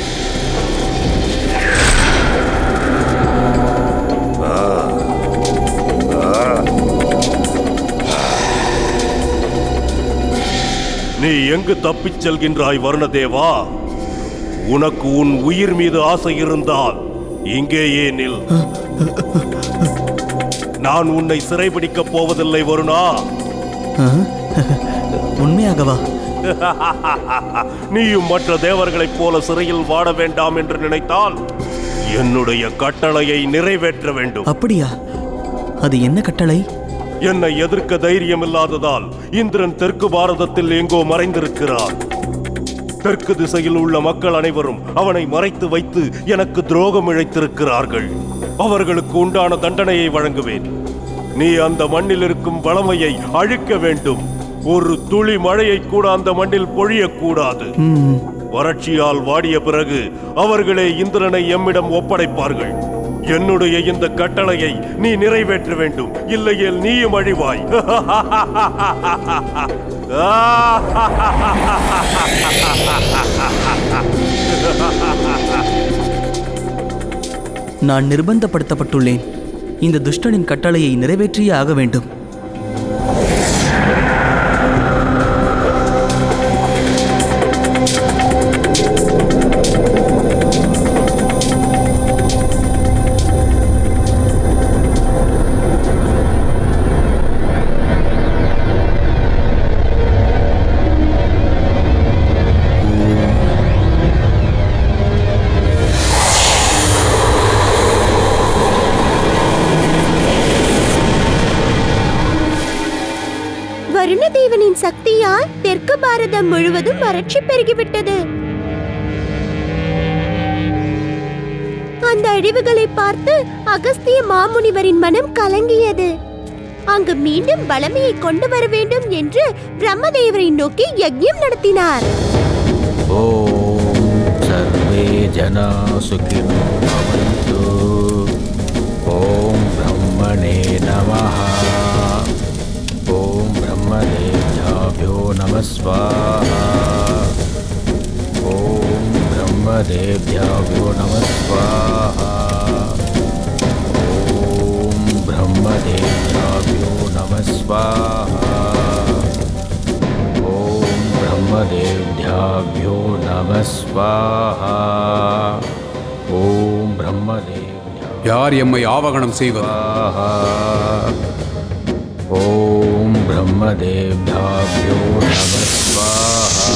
S6: நீ எங்கு தப்பிச் செல்கின்றாய் வருணதேவா உனக்கு உன் உயிர் மீது ஆசை இருந்தால் இங்கேயே நில் நான் உன்னை சிறைபிடிக்கப் போவதில்லை வருணா
S16: ஆ? உண்மையாகவா
S6: நீயும் மற்ற தேவர்களைப் போல சிறையில் வாட வேண்டாம் என்று நினைத்தால் என்னுடைய கட்டளையை நிறைவேற்ற வேண்டும்
S16: அப்படியா அது என்ன கட்டளை
S6: என்னை எதிர்க்க தைரியம் இல்லாததால் இந்திரன் தெற்கு பாரதத்தில் எங்கோ மறைந்திருக்கிறார் தெற்கு திசையில் உள்ள மக்கள் அனைவரும் அவனை மறைத்து வைத்து எனக்கு துரோகம் இழைத்திருக்கிறார்கள் அவர்களுக்கு உண்டான தண்டனையை வழங்குவேன் நீ அந்த மண்ணில் இருக்கும் வளமையை அழிக்க வேண்டும் ஒரு துளி மழையை கூட அந்த மண்ணில் பொழியக்கூடாது
S16: ம்,
S6: வறட்சியால் வாடிய பிறகு அவர்களே இந்திரனை எம்மிடம் ஒப்படைப்பார்கள் என்னுடைய இந்த கட்டளையை நீ நிறைவேற்ற வேண்டும் இல்லையேல் நீயும் அழிவாய்
S16: நான் நிர்பந்தப்படுத்தப்பட்டுள்ளேன் இந்த துஷ்டனின் கட்டளையை நிறைவேற்றியே ஆக வேண்டும்
S4: வருணதேவனின் சக்தியால் தெற்கு பாரதம் முழுவதும் வறட்சி பெருகிவிட்டது அந்த அழிவுகளை பார்த்து அகஸ்திய மாமுனிவரின் மனம் கலங்கியது அங்கு மீண்டும் வளமையை கொண்டு வர வேண்டும் என்று பிரம்மதேவரை நோக்கி யஜ்யம் நடத்தினார்
S17: सर्वे जना सुखिनो भवन्तु ॐ ब्रह्मणे नमः ॐ ब्रह्मदेभ्याभ्यो नमः स्वाहा ॐ ब्रह्मदेभ्याभ्यो नमः स्वाहा ॐ ब्रह्मदेभ्याभ्यो नमः स्वाहा ॐ ब्रह्मदेव्याभ्यो नमः स्वाहा ॐ ब्रह्मदेव्या
S10: யார் எம்மை ஆவகணம் செய்வது
S17: ॐ ब्रह्मदेव्याभ्यो नमः स्वाहा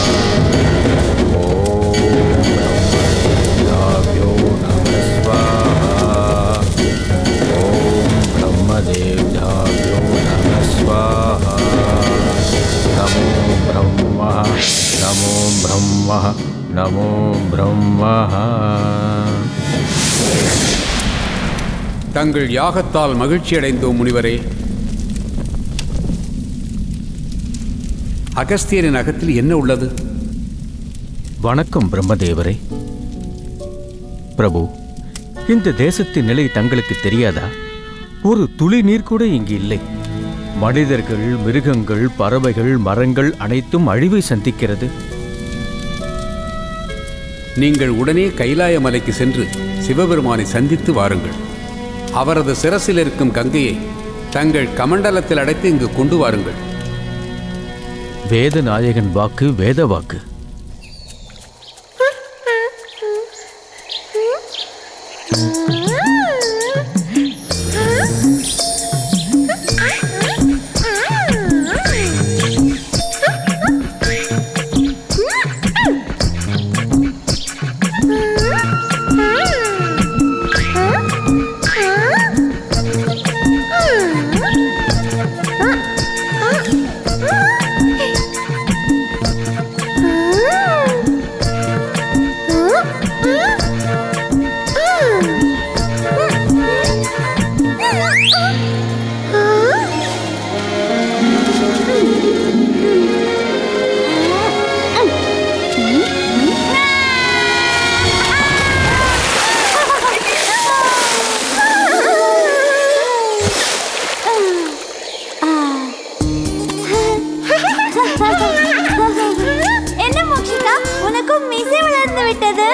S17: ॐ ब्रह्मदेव्याभ्यो नमः स्वाहा ॐ ब्रह्मदेव्याभ्यो नमः स्वाहा नमो ब्रह्म नमो ब्रह्म नमो ब्रह्मः
S10: தங்கள் யாகத்தால் மகிழ்ச்சியடைந்தோம் முனிவரே அகஸ்தியரின் அகத்தில் என்ன உள்ளது
S17: வணக்கம் பிரம்மதேவரே பிரபு இந்த தேசத்தின் நிலை தங்களுக்கு தெரியாதா ஒரு துளி நீர் கூட இங்கு இல்லை மனிதர்கள் மிருகங்கள் பறவைகள் மரங்கள் அனைத்தும் அழிவை சந்திக்கிறது
S10: நீங்கள் உடனே கைலாய மலைக்கு சென்று சிவபெருமானை சந்தித்து வாருங்கள் அவரது சிரசில் இருக்கும் கங்கையை தங்கள் கமண்டலத்தில் அடைத்து இங்கு கொண்டு வாருங்கள்
S17: வேத நாயகன் வாக்கு வேத வாக்கு
S18: என்ன மோக்ஷிகா உனக்கும் மீசை வளர்ந்து விட்டது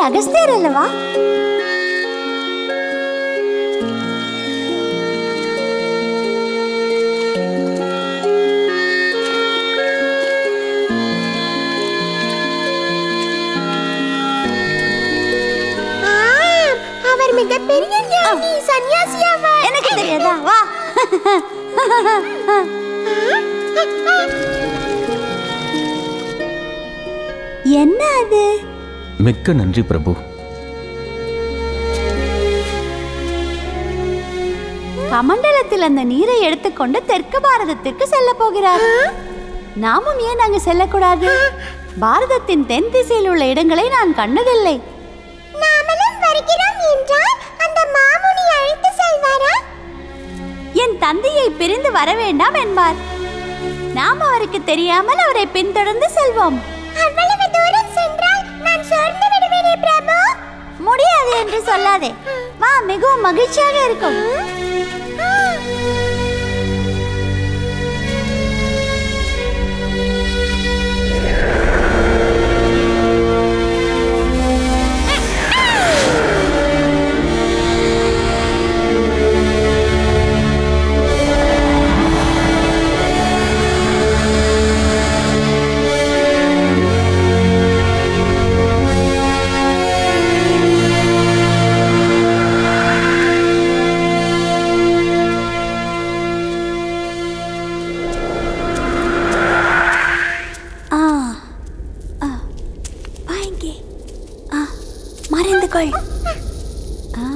S18: அகஸ்தியர் அல்லவா
S4: ஆம், அவர் மிகப்பெரிய ஞானி சன்னியாசி அவர்
S18: எனக்கு தெரியாதா வா என்ன அது
S17: மிக்க நன்றி பிரபு
S2: கமண்டலத்தில் அந்த நீரை எடுத்துக்கொண்டு தெற்கு பாரதத்திற்கு செல்ல போகிறார் நாமும் ஏன் அங்கு செல்லக்கூடாது பாரதத்தின் தென் திசையில் உள்ள இடங்களை நான் கண்டதில்லை
S4: நாமளும் வருகிறோம் என்றால் அந்த மாமுனி அழைத்து செல்வாரா
S2: என் தந்தையை பிரிந்து வர வேண்டாம் என்பார் நாம் அவருக்கு தெரியாமல் அவரை பின்தொடர்ந்து செல்வோம்
S4: அவ்வளவு தூரம் சென்றால் நான் சோர்ந்து விடுவேனே பிரபு
S2: முடியாது என்று சொல்லாதே வா மிகவும் மகிழ்ச்சியாக இருக்கும் ஆ ஆ வா இங்கே ஆ மறைந்து கொள் ஆ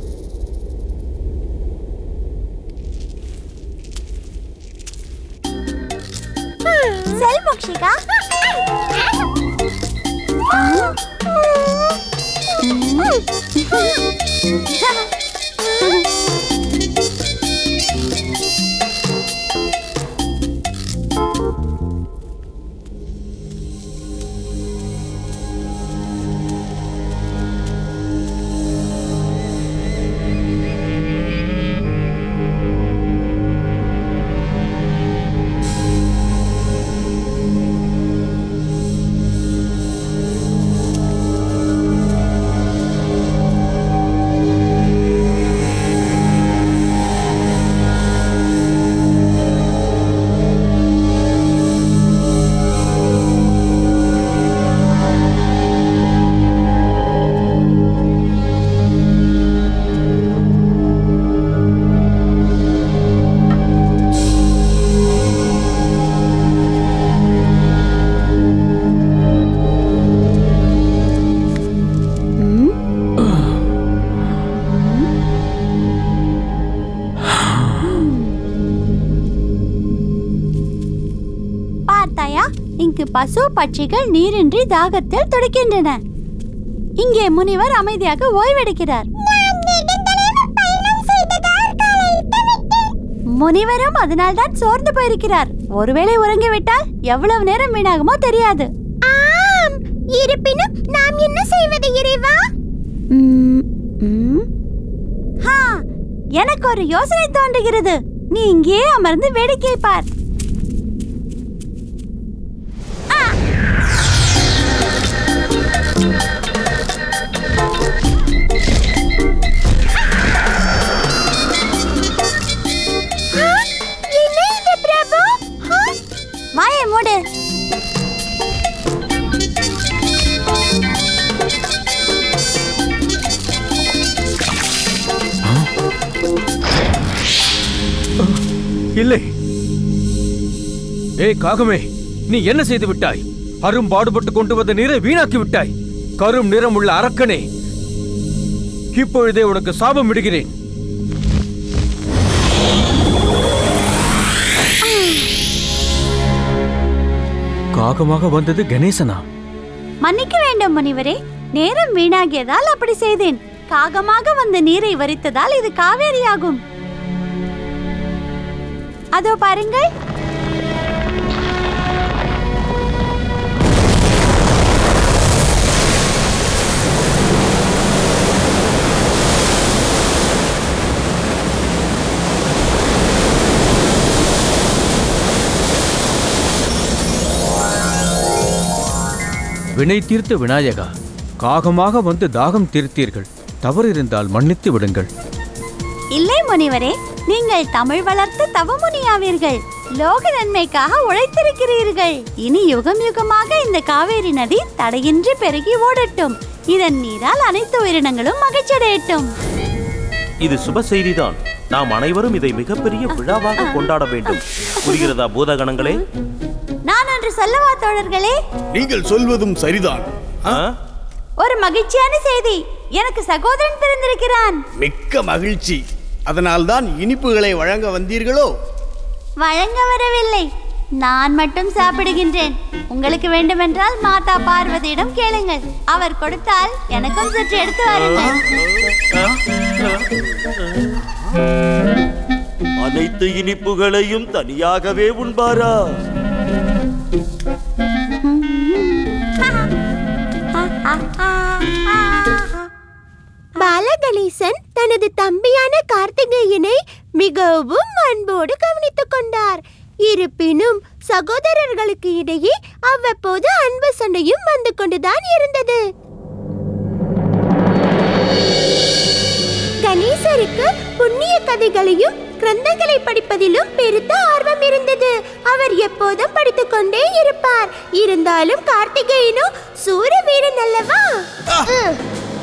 S18: செல் மோக்ஷிகா
S2: பார்த்தாயா இங்கு பசு பட்சிகள் நீரின்றி தாகத்தில் துடிக்கின்றன இங்கே முனிவர் அமைதியாக ஓய்வெடுக்கிறார் முனிவரும் அதனால்தான் சோர்ந்து போயிருக்கிறார் ஒருவேளை உறங்கிவிட்டால் எவ்வளவு நேரம் வீணாகுமோ தெரியாது
S4: ஆம் இருப்பினும் நாம் என்ன செய்வது இறைவா
S2: ம், ம். ஹா, எனக்கு ஒரு யோசனை தோன்றுகிறது நீ இங்கே அமர்ந்து வேடிக்கை பார்
S4: ஆ, என்ன இது பிரபு ஆ,
S2: வாயை மூடு
S17: இல்லை ஏய் காகமே நீ என்ன செய்து விட்டாய் அரும்பாடுபட்டு கொண்டு வந்த நீரை வீணாக்கி விட்டாய் கரும் நிறம் உள்ள அரக்கனே இப்பொழுதே உனக்கு சாபம் விடுகிறேன் காகமாக வந்தது கணேசனா
S2: மன்னிக்க வேண்டும் முனிவரே நேரம் வீணாகியதால் அப்படி செய்தேன் காகமாக வந்த நீரை வரித்ததால் இது காவேரியாகும் அதோ பாருங்கள்
S17: வினை தீர்த்த விநாயகா காகமாக வந்து தாகம் தீர்த்தீர்கள் தவறு இருந்தால் மன்னித்து விடுங்கள்
S18: இல்லை முனிவரே நீங்கள் தமிழ் வளர்த்து தவமுனியாவீர்கள் லோக நன்மைக்காக உழைத்திருக்கிறீர்கள் இனி யுகம் யுகமாக இந்த காவேரி நதி தடையின்றி பெருகி ஓடட்டும் இதன் நீரால் அனைத்து உயிரினங்களும் மகிழ்ச்சியடையட்டும்
S19: இது சுப செய்திதான் நாம் அனைவரும் இதை மிகப்பெரிய விழாவாக கொண்டாட வேண்டும் புரிகிறதா பூதகணங்களே
S18: நான் ஒன்று சொல்லவா தோழர்களே
S15: நீங்கள் சொல்வதும் சரிதான்
S18: ஒரு மகிழ்ச்சியான செய்தி எனக்கு சகோதரன் பிறந்திருக்கிறான்
S15: மிக்க மகிழ்ச்சி அதனால்தான் இனிப்புகளை வழங்க வந்தீர்களோ
S18: வழங்க வரவில்லை நான் மட்டும் சாப்பிடுகின்றேன் உங்களுக்கு வேண்டுமென்றால் மாதா பார்வதியிடம் கேளுங்கள் அவர் கொடுத்தால் எனக்கும் சற்று எடுத்து வாருங்கள்
S12: அனைத்து இனிப்புகளையும் தனியாகவே உண்பாரா
S4: பாலகணேசன் தனது தம்பியான கார்த்திகேயனை மிகவும் அன்போடு கவனித்துக் கொண்டார் இருப்பினும் சகோதரர்களுக்கு இடையே அவ்வப்போது அன்பு சண்டையும் வந்து கொண்டுதான் இருந்தது கணேசருக்கு புண்ணிய கதைகளையும் கிரந்தங்களை படிப்பதிலும் பெருத்த ஆர்வம் இருந்தது அவர் எப்போதும் படித்துக் கொண்டே இருப்பார் இருந்தாலும் கார்த்திகேயனோ சூர வீரன் அல்லவா உம்.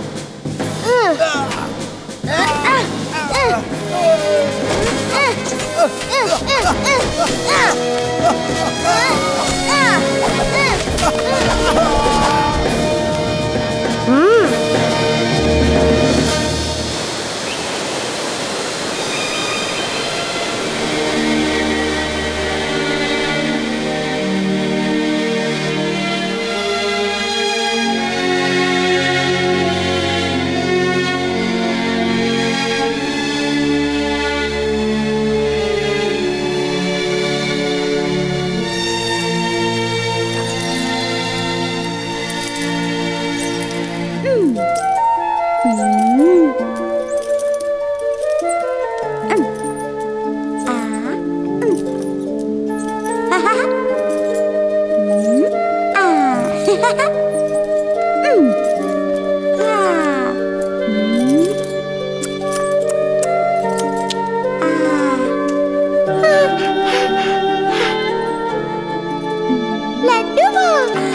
S4: லட்டுவா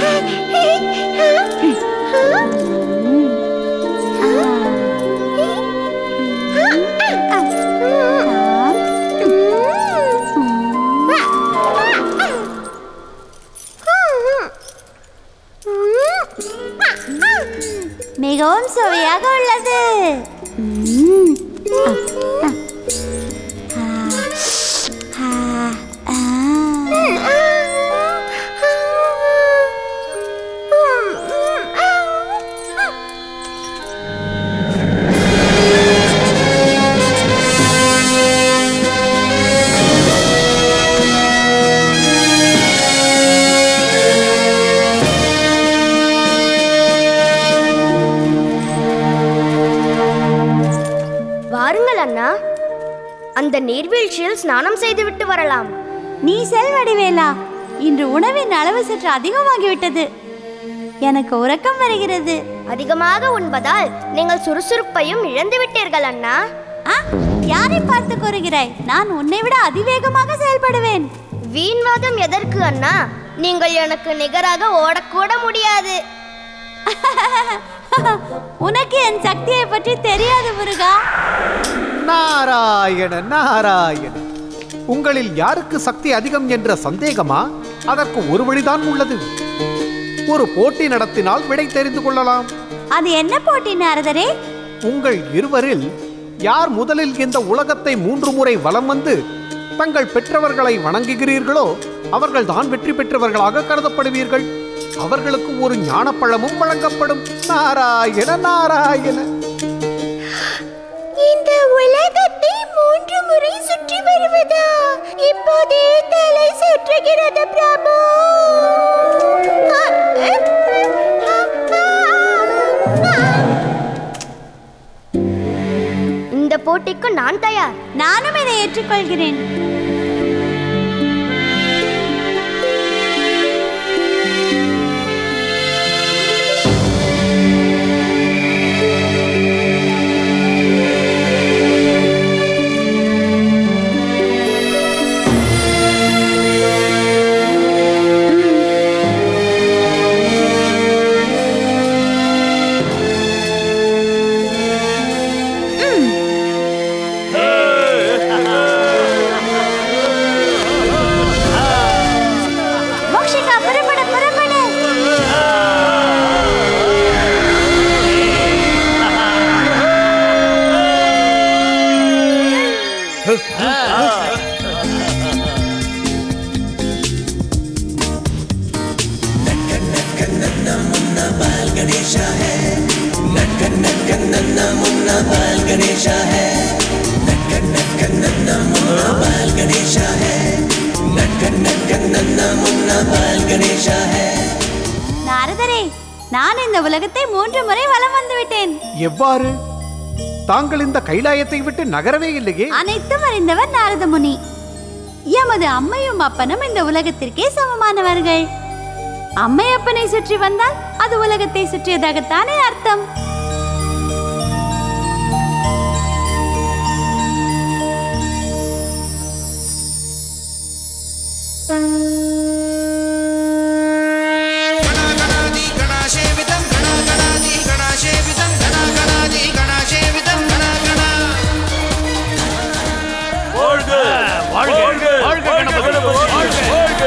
S18: மிகவும் சுவையாக உள்ளது ம்ம். ஆ, ஆ, ஆ, ஆ.
S20: வாருங்கள் அண்ணா அந்த நீர்வீழ்ச்சியில் ஸ்நானம் செய்துவிட்டு வரலாம்
S18: நீ செல் வடிவேலா இன்று உணவின் அளவு சற்று அதிகமாகிவிட்டது எனக்கு உறக்கம் வருகிறது
S20: அதிகமாக உண்பதால் நீங்கள் சுறுசுறுப்பையும் இழந்து விட்டீர்கள் அண்ணா
S18: ஆ, யாரை பார்த்து கூறுகிறாய் நான் உன்னை விட அதிவேகமாக செயல்படுவேன்
S20: வீண்வாதம் எதற்கு அண்ணா நீங்கள் எனக்கு நிகராக ஓடக்கூட முடியாது
S18: உனக்கு என் சக்தியை பற்றி தெரியாது முருகா
S21: நாராயண நாராயண உங்களில் யாருக்கு சக்தி அதிகம் என்ற சந்தேகமா அதற்கு ஒரு வழிதான் உள்ளது ஒரு போட்டி நடத்தினால் விடை தெரிந்து கொள்ளலாம்
S18: அது என்ன போட்டி நாரதரே
S21: உங்கள் இருவரில் யார் முதலில் இந்த உலகத்தை மூன்று முறை வலம் வந்து தங்கள் பெற்றவர்களை வணங்குகிறீர்களோ அவர்கள் தான் வெற்றி பெற்றவர்களாக கருதப்படுவீர்கள் அவர்களுக்கு ஒரு ஞானப்பழமும் வழங்கப்படும் நாராயண நாராயண
S4: இந்த உலகத்தை மூன்று முறை சுற்றி வருவதா இப்போதே தலை சுற்றுகிறது பிரபு
S20: இந்த போட்டிக்கு நான் தயார்
S18: நானும் இதை ஏற்றுக்கொள்கிறேன்
S4: ஆ
S3: गणेशा है नक नक नन्ना मुन्ना बाल गणेशा है नक नक नन्ना मुन्ना बाल गणेशा है नक नक नन्ना मुन्ना बाल गणेशा है
S18: நாரதரே நான் இந்த உலகத்தை மூன்று முறை வலம் வந்து விட்டேன்
S21: எவ்வாறு தாங்கள் இந்த கைலாயத்தை விட்டு நகரவே இல்லையே
S18: அனைத்தும் அறிந்தவர் நாரத முனி எமது அம்மையும் அப்பனும் இந்த உலகத்திற்கே சமமானவர்கள் அம்மை அப்பனை சுற்றி வந்தால் அது உலகத்தை சுற்றியதாகத்தானே அர்த்தம்
S3: गणाशेवितं गणा गणादि गणाशेवितं गणा गणादि गणाशेवितं गणा गणा
S6: வாழ்க
S8: வாழ்க, வாழ்க, கணபதி, வாழ்க.
S6: வாழ்க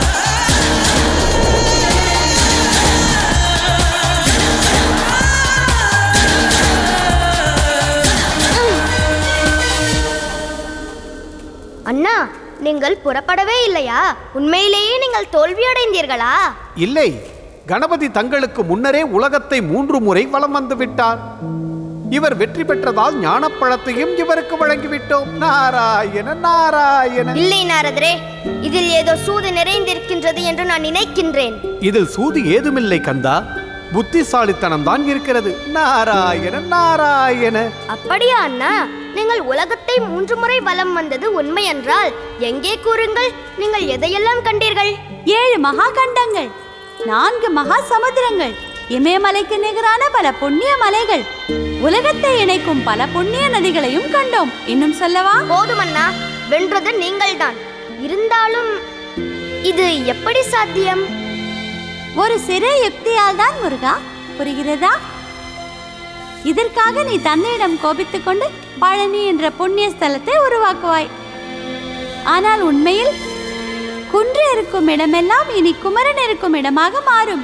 S20: அண்ணா நீங்கள் புறப்படவே இல்லையா உண்மையிலேயே நீங்கள் தோல்வியடைந்தீர்களா
S21: இல்லை கணபதி தங்களுக்கு முன்னரே உலகத்தை மூன்று முறை வலம் வந்து விட்டார் இவர் வெற்றி பெற்றதால் ஞானப்பழத்தையும் இவருக்கு வழங்கிவிட்டோம் நாராயண நாராயண
S20: இல்லை நாரதரே இதில் ஏதோ சூது நிறைந்திருக்கின்றது என்று நான் நினைக்கின்றேன்
S21: இதில் சூது ஏதுமில்லை கந்தா புத்திசாலித்தனம் தான் இருக்கிறது நாராயண நாராயண
S20: அப்படியா அண்ணா நீங்கள் உலகத்தை மூன்று முறை வலம் வந்தது உண்மை என்றால் எங்கே கூறுங்கள் நீங்கள் எதையெல்லாம் கண்டீர்கள்
S18: ஏழு மகா கண்டங்கள் நான்கு மகா சமுத்திரங்கள் இமயமலைக்கு நிகரான பல புண்ணிய மலைகள் உலகத்தை இணைக்கும் பல புண்ணிய நதிகளையும் கண்டோம் இன்னும் சொல்லவா
S20: போதும் அண்ணா வென்றது நீங்கள்தான் இருந்தாலும் இது எப்படி சாத்தியம்
S18: ஒரு சிறு யுக்தியால் தான் முருகா புரிகிறதா இதற்காக நீ தந்தையிடம் கோபித்துக் கொண்டு பழனி என்ற புண்ணிய ஸ்தலத்தை உருவாக்குவாய் ஆனால் உண்மையில் குன்று இருக்கும் இடமெல்லாம் இனி குமரன் இருக்கும் இடமாக மாறும்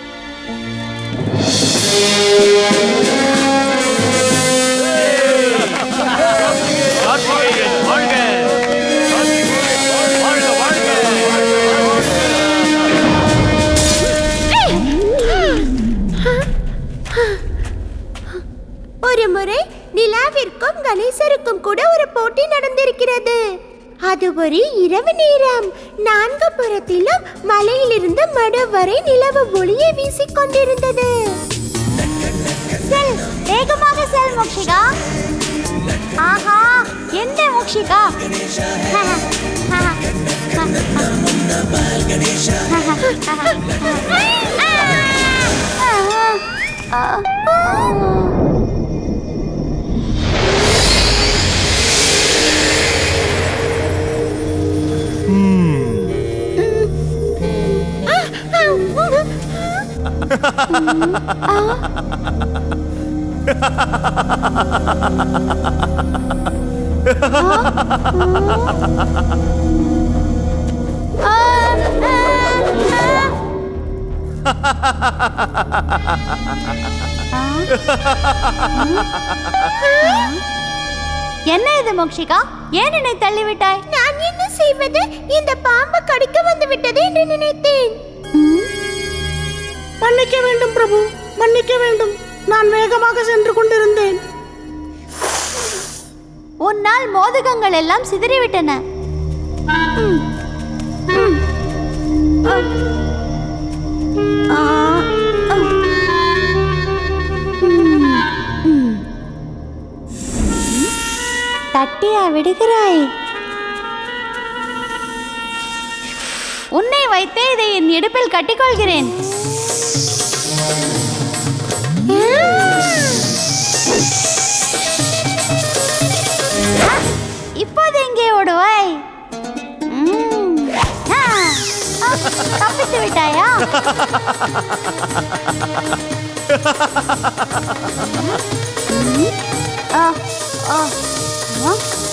S4: ஒரு முறை நிலாவிற்கும் கணேசருக்கும் கூட ஒரு போட்டி நடந்திருக்கிறது அது ஒரு இரவு நேரம் நான்கு புறத்திலும் மலையிலிருந்து மடு வரை நிலவு ஒளியை வீசிக் கொண்டிருந்தது
S18: செல் வேகமாக செல் மோக்ஷிகா ஆஹா என்ன மோக்ஷிகா என்ன இது மோக்ஷிகா ஏன் என்னை தள்ளிவிட்டாய்
S4: நான் என்ன செய்வது இந்த பாம்பு கடிக்க வந்து விட்டது என்று நினைத்தேன்
S1: மன்னிக்க வேண்டும் பிரபு மன்னிக்க வேண்டும் நான் வேகமாக சென்று கொண்டிருந்தேன்
S18: உன்னால் மோதகங்கள் எல்லாம் சிதறிவிட்டன ம். ம். அம். ஆ. அம். ம். ம். தட்டியா விடுகிறாய் உன்னை வைத்தே இதை என் இடுப்பில் கட்டிக்கொள்கிறேன் இப்போது எங்கே ஓடுவாய் ம். ஆ. ஆ, தப்பித்து விட்டாயா ம். ஆ, ஆ. ஆ,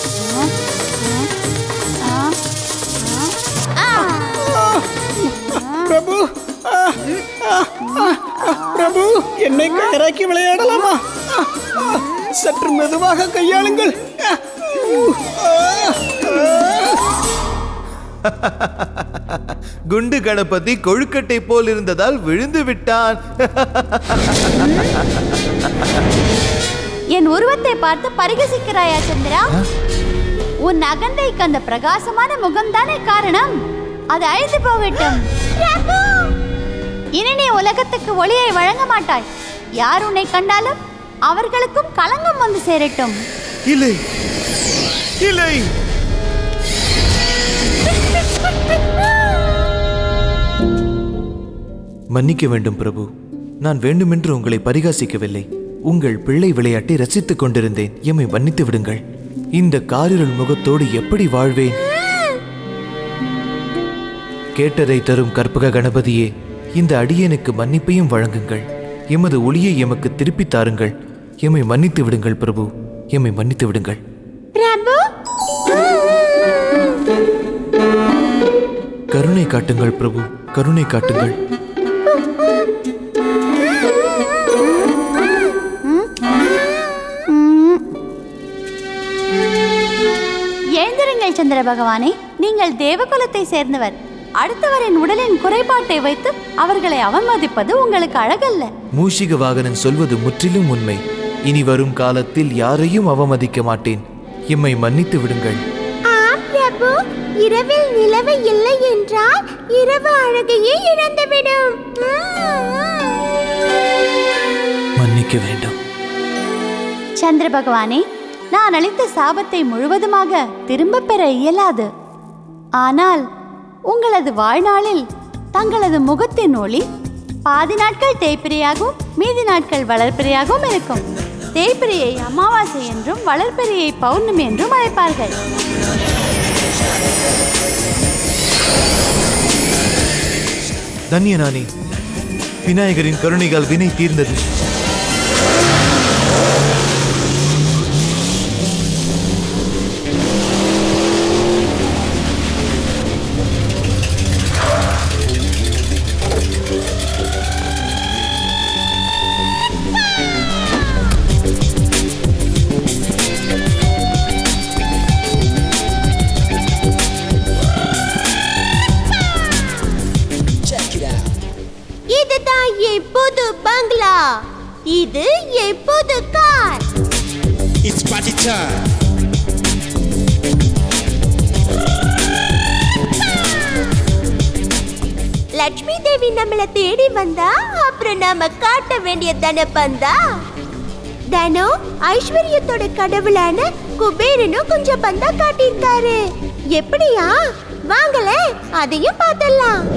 S18: ஆ, ஆ, ஆ.
S1: பிரபு ஆ, ஆ, ஆ, ஆ, பிரபு என்னை கயராக்கி விளையாடலாமா ஆ, ஆ, சற்று மெதுவாக கையாளுங்கள் ஆ,
S9: குண்டு கணபதி கொழுக்கட்டை போல் இருந்ததால் விழுந்து விட்டான்
S18: என் உருவத்தை பார்த்து பரிகசிக்கிறாயா சந்திரா உன் அகந்தைக்கு அந்த பிரகாசமான முகம்தானே காரணம் அது அழிந்து போகட்டும் இனி நீ உலகத்துக்கு ஒளியை வழங்க மாட்டாய் யார் உன்னை கண்டாலும் அவர்களுக்கும் களங்கம் வந்து சேரட்டும்
S9: இல்லை இல்லை மன்னிக்க வேண்டும் பிரபு நான் வேண்டுமென்று உங்களை பரிகாசிக்கவில்லை உங்கள் பிள்ளை விளையாட்டை ரசித்துக் கொண்டிருந்தேன் எம்மை மன்னித்து விடுங்கள் இந்த காரிருள் முகத்தோடு எப்படி வாழ்வேன் கேட்டதை தரும் கற்பக கணபதியே இந்த அடியனுக்கு மன்னிப்பையும் வழங்குங்கள் எமது ஒளியை எமக்கு திருப்பித் தாருங்கள் எம்மை மன்னித்து விடுங்கள் பிரபு எம்மை மன்னித்து விடுங்கள்
S4: பிரபு
S9: கருணை காட்டுங்கள் பிரபு கருணை காட்டுங்கள்
S18: எழுந்திருங்கள் சந்திர பகவானே நீங்கள் தேவகுலத்தை சேர்ந்தவர் அடுத்தவரின் உடலின் குறைபாட்டை வைத்து அவர்களை அவமதிப்பது உங்களுக்கு அழகல்ல
S9: மூஷிக வாகனன் சொல்வது முற்றிலும் உண்மை இனி வரும் காலத்தில் யாரையும் அவமதிக்க மாட்டேன் எம்மை மன்னித்து விடுங்கள்
S4: ஆம் பிரபு இரவில் நிலவு இல்லை என்றால் இரவு அழகையே இழந்துவிடும்
S9: மன்னிக்க வேண்டும்
S18: சந்திர பகவானே நான் அளித்த சாபத்தை முழுவதுமாக திரும்பப் பெற இயலாது ஆனால் உங்களது வாழ்நாளில் தங்களது முகத்தின் ஒளி பாதி நாட்கள் தேய்பிரையாகவும் மீதி நாட்கள் வளர்பிரையாகவும் இருக்கும் தேய்பிரையை அமாவாசை என்றும் வளர்பிரையை பௌர்ணமி என்றும் அழைப்பார்கள்
S9: தன்யனானே விநாயகரின் கருணைகால் வினை தீர்ந்தது
S4: இதுதான் என் புது பங்களா இது என் புது car
S3: It's party time.
S4: Lakshmi Devi நம்மள தேடி வந்தா அப்புறம் நாம காட்ட வேண்டிய தனப்பந்தா தனோ ஐஸ்வர்யத்தோட கடவுளான குபேரனும் கொஞ்சம் பந்தா காட்டியிருக்காரு எப்படியா வாங்கல அதையும் பார்த்தலாம்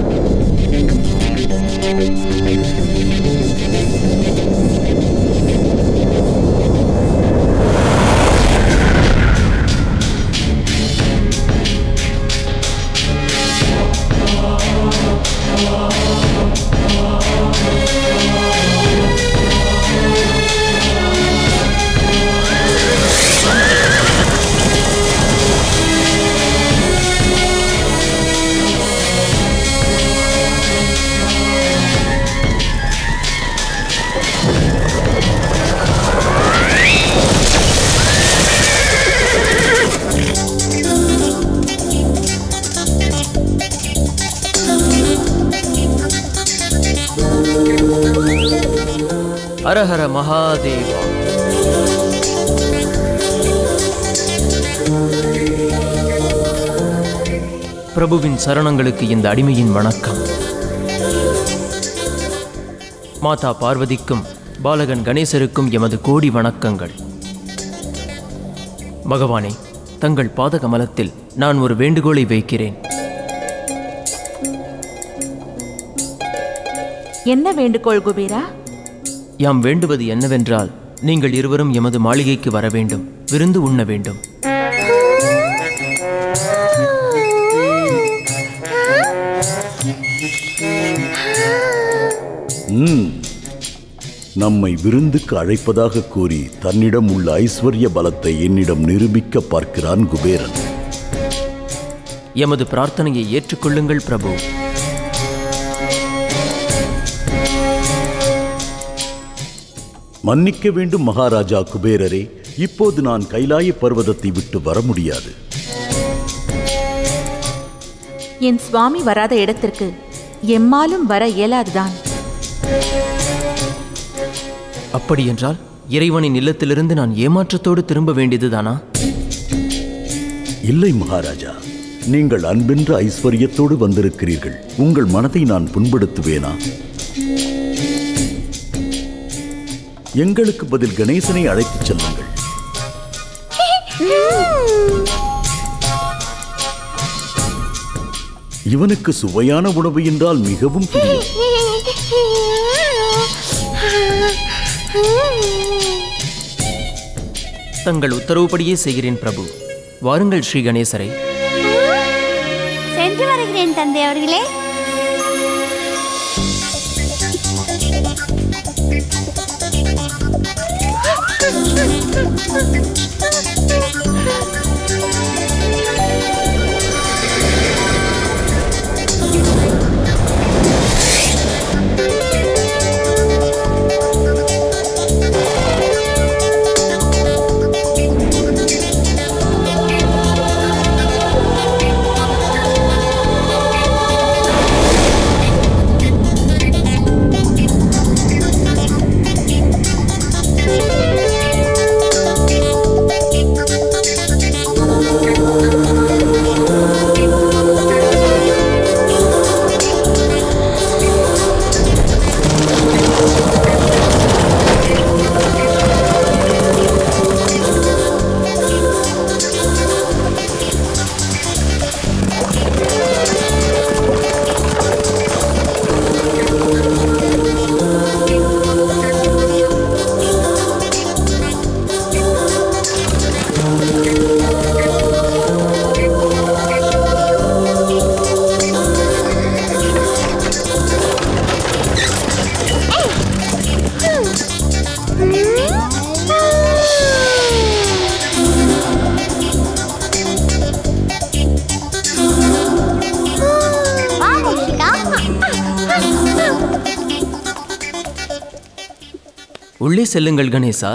S22: ஹரஹர மகாதேவா பிரபுவின் சரணங்களுக்கு இந்த அடிமையின் வணக்கம் மாதா பார்வதிக்கும் பாலகன் கணேசருக்கும் எமது கோடி வணக்கங்கள் பகவானே தங்கள் பாத கமலத்தில் நான் ஒரு வேண்டுகோளை வைக்கிறேன்
S5: என்ன வேண்டுகோள் குபேரா
S22: யாம் வேண்டுவது என்னவென்றால் நீங்கள் இருவரும் எமது மாளிகைக்கு வர வேண்டும் விருந்து உண்ண வேண்டும்
S7: ம். நம்மை விருந்துக்கு அழைப்பதாக கூறி தன்னிடம் உள்ள ஐஸ்வர்ய பலத்தை என்னிடம் நிரூபிக்க பார்க்கிறான் குபேரன்
S22: எமது பிரார்த்தனையை ஏற்றுக்கொள்ளுங்கள் பிரபு
S7: மன்னிக்க வேண்டும் மகாராஜா குபேரரே இப்போது நான் கைலாய பர்வதத்தை விட்டு வர முடியாது
S5: என் சுவாமி வராத இடத்திற்கு எம்மாலும் வர இயலாதுதான்
S22: அப்படியென்றால் இறைவனின் இல்லத்திலிருந்து நான் ஏமாற்றத்தோடு திரும்ப வேண்டியதுதானா
S7: இல்லை மகாராஜா நீங்கள் அன்பென்ற ஐஸ்வர்யத்தோடு வந்திருக்கிறீர்கள் உங்கள் மனதை நான் புண்படுத்துவேனா எங்களுக்கு பதில் கணேசனை அழைத்துச் செல்லுங்கள் இவனுக்கு சுவையான உணவு என்றால் மிகவும் பிரியம்
S22: தங்கள் உத்தரவுப்படியே செய்கிறேன் பிரபு வாருங்கள் ஸ்ரீ கணேசரை
S18: சென்று வருகிறேன் தந்தை அவர்களே வா மூஷிகா
S22: உள்ளே செல்லுங்கள் கணேசா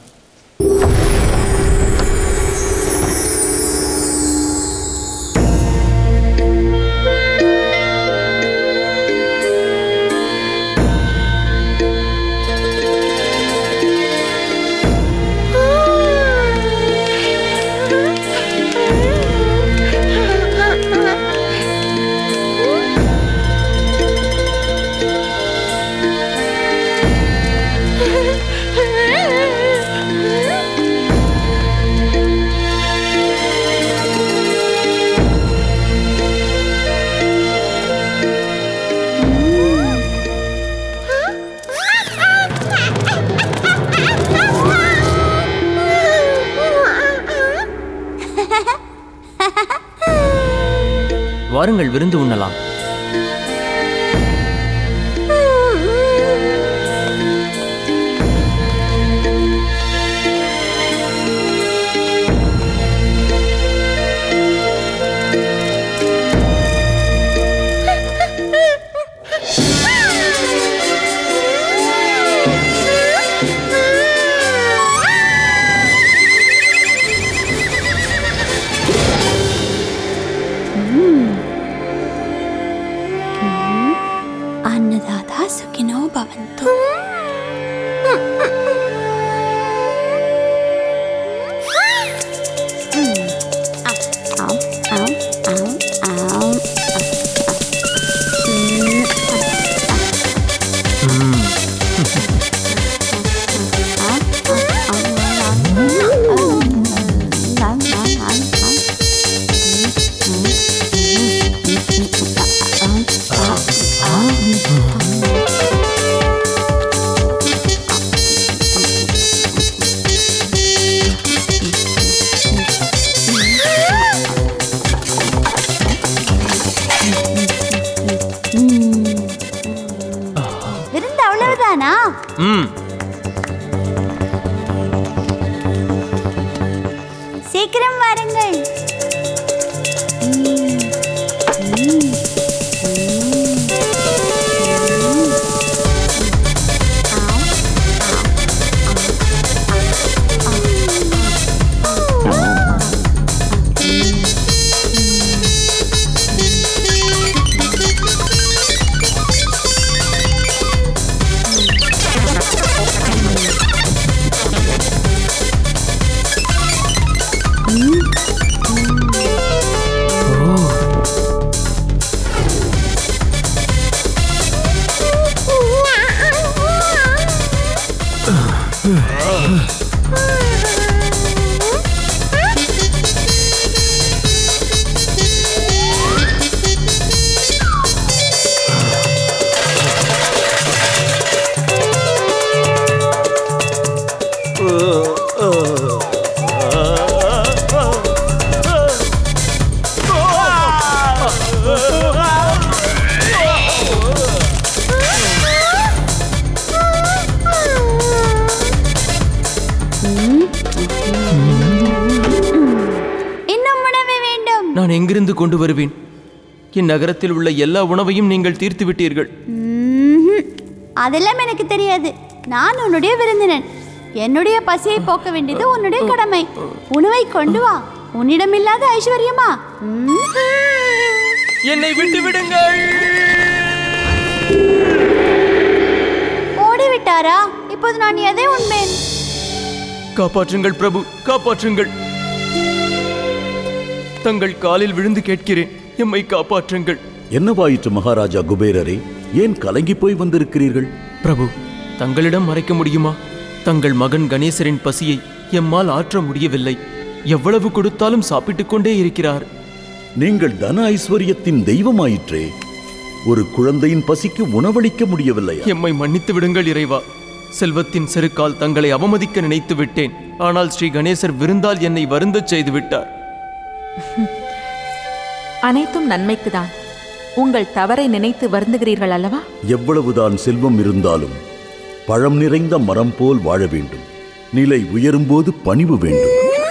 S22: வாருங்கள் விருந்து உண்ணலாம்
S18: अन्नदाता सुखिनो भवन्तु ஆம் ஆம் ஆம் ஆம் விருந்து அவ்வளவுதானா
S22: ம்
S18: சீக்கிரம் வாருங்கள்
S22: நான் எங்கிருந்து கொண்டு வருவேன் என் நகரத்தில் உள்ள எல்லா உணவையும் நீங்கள் தீர்த்து விட்டீர்கள்
S18: ம்ஹும். அதெல்லாம் எனக்கு தெரியாது நான் உன்னுடைய விருந்தினன் என்னுடைய பசியை போக்க வேண்டியது உன்னுடைய கடமை உணவை கொண்டு வா உன்னிடம் இல்லாத ஐஸ்வர்யமா ம்.
S22: என்னை விட்டு விடுங்கள்
S18: ஓடிவிட்டாரா இப்போது நான் எதை உண்பேன்
S22: காப்பாற்றுங்கள் பிரபு காப்பாற்றுங்கள் தங்கள் காலில் விழுந்து கேட்கிறேன் எம்மை காப்பாற்றுங்கள்
S7: என்னவாயிற்று மகாராஜா குபேரரே ஏன் கலங்கி போய் வந்திருக்கிறீர்கள்
S22: பிரபு தங்களிடம் மறைக்க முடியுமா தங்கள் மகன் கணேசரின் பசியை எம்மால் ஆற்ற முடியவில்லை எவ்வளவு கொடுத்தாலும் சாப்பிட்டுக் கொண்டே இருக்கிறார்
S7: நீங்கள் தன ஐஸ்வர்யத்தின் தெய்வமாயிற்றே ஒரு குழந்தையின் பசிக்கு உணவளிக்க முடியவில்லையா
S22: எம்மை மன்னித்து விடுங்கள் இறைவா செல்வத்தின் செருக்கால் தங்களை அவமதிக்க நினைத்து விட்டேன் ஆனால் ஸ்ரீ கணேசர் விருந்தால் என்னை வருந்தச் செய்து விட்டார்
S5: அனைத்தும் நன்மைக்குதான் உங்கள் தவறை நினைத்து வருந்துகிறீர்கள் அல்லவா
S7: எவ்வளவுதான் செல்வம் இருந்தாலும் பழம் நிறைந்த மரம் போல் வாழ வேண்டும் நிலை உயரும்போது பணிவு வேண்டும்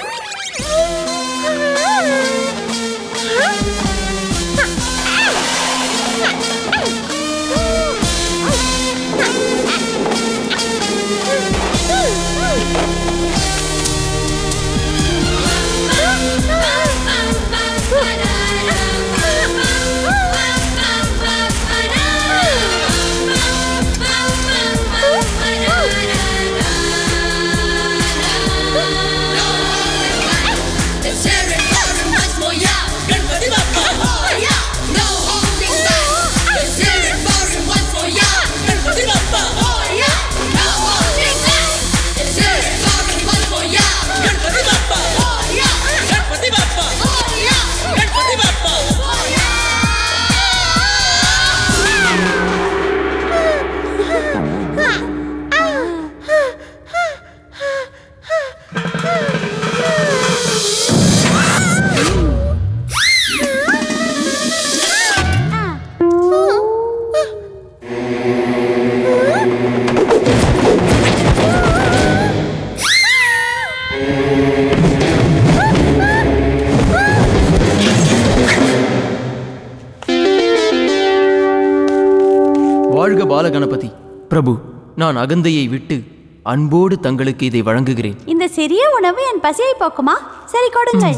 S22: வாழ்க பாலகணபதி பிரபு நான் அகந்தையை விட்டு அன்போடு தங்களுக்கு இதை வழங்குகிறேன்
S18: இந்த சிறிய உணவு என் பசியை போக்குமா சரி கொடுங்கள்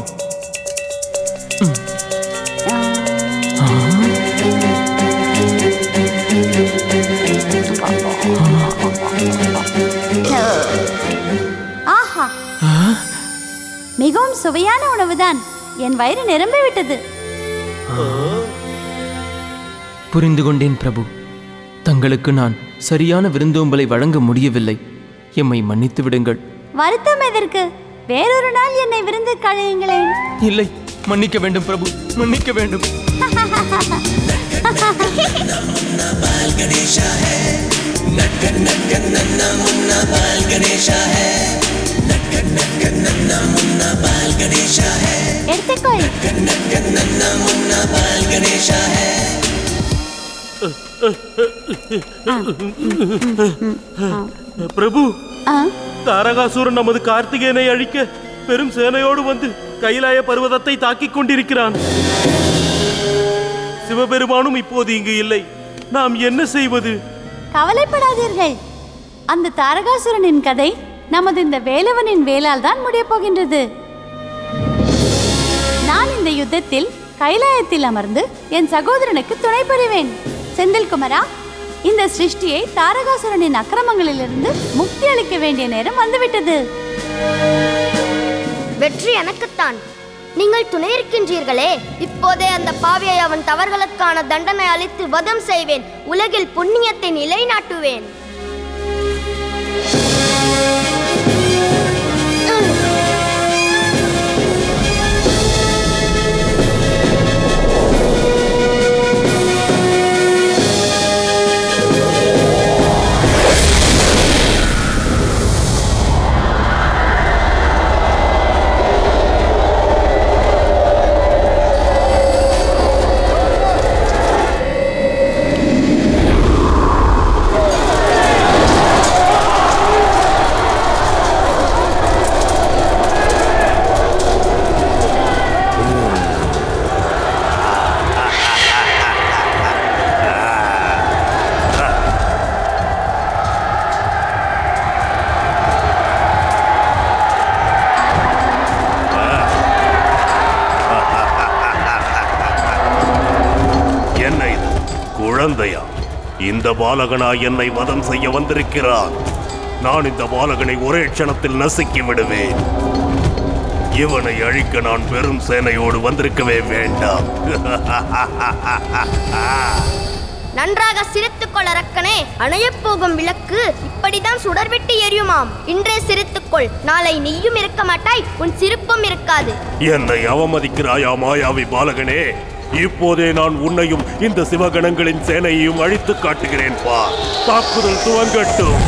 S18: ஆஹா மிகவும் சுவையான உணவுதான் என் வயிறு நிரம்பி விட்டது
S22: புரிந்து கொண்டேன் பிரபு தங்களுக்கு நான் சரியான விருந்தோம்பலை வழங்க முடியவில்லை எம்மை மன்னித்து விடுங்கள்
S18: வருத்தம் எதற்கு வேறொரு நாள் என்னை விருந்து கழையுங்களேன்
S22: இல்லை மன்னிக்க வேண்டும் பிரபு மன்னிக்க வேண்டும்
S3: बाल गणेशा है नटकन नटकन नन्ना मुन्ना बाल गणेशा है नटकन नटकन नन्ना मुन्ना बाल गणेशा है
S18: எடுத்துக்கொள்
S3: नटकन नटकन नन्ना मुन्ना बाल गणेशा है
S19: பிரபு தாரகாசூரன் நமது கார்த்திகேயனை அழிக்க பெரும் சேனையோடு வந்து கைலாய பர்வதத்தை தாக்கிக் கொண்டிருக்கிறான் சிவபெருமானும் இப்போது இங்கு இல்லை நாம் என்ன செய்வது
S18: கவலைப்படாதீர்கள் அந்த தாரகாசுரனின் கதை நமது இந்த வேலவனின் வேலால் தான் முடியப் போகின்றது நான் இந்த யுத்தத்தில் கைலாயத்தில் அமர்ந்து என் சகோதரனுக்கு துணை புரிவேன் செந்தில்குமரா இந்த சிருஷ்டியை தாரகாசுரனின் அக்கிரமங்களிலிருந்து முக்தி அளிக்க வேண்டிய நேரம் வந்துவிட்டது
S20: வெற்றி எனக்குத்தான் நீங்கள் துணை இருக்கின்றீர்களே இப்போதே அந்த பாவியை அவன் தவறுகளுக்கான தண்டனை அளித்து வதம் செய்வேன் உலகில் புண்ணியத்தை நிலைநாட்டுவேன்
S3: ஆ
S6: குழந்தையா இந்த பாலகனா என்னை வதம் செய்ய வந்திருக்கிறான் நான் இந்த பாலகனை ஒரே க்ஷணத்தில் நசுக்கி விடுவேன் இவனை அழிக்க நான் பெரும் சேனையோடு வந்திருக்கவே வேண்டாம்
S20: நன்றாக சிரித்துக்கொள் அரக்கனே அணையப் போகும் விளக்கு இப்படிதான் சுடர்விட்டு எரியுமாம் இன்றே சிரித்துக்கொள் நாளை நீயும் இருக்க மாட்டாய் உன் சிரிப்பும் இருக்காது
S6: என்னை அவமதிக்கிறாயா மாயாவி பாலகனே இப்போதே நான் உன்னையும் இந்த சிவகணங்களின் சேனையையும் அழித்து காட்டுகிறேன் பா தாக்குதல் துவங்கட்டும்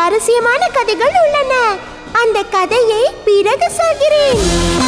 S4: சுவாரஸ்யமான கதைகள் உள்ளன அந்த கதையை பிறகு சொல்கிறேன்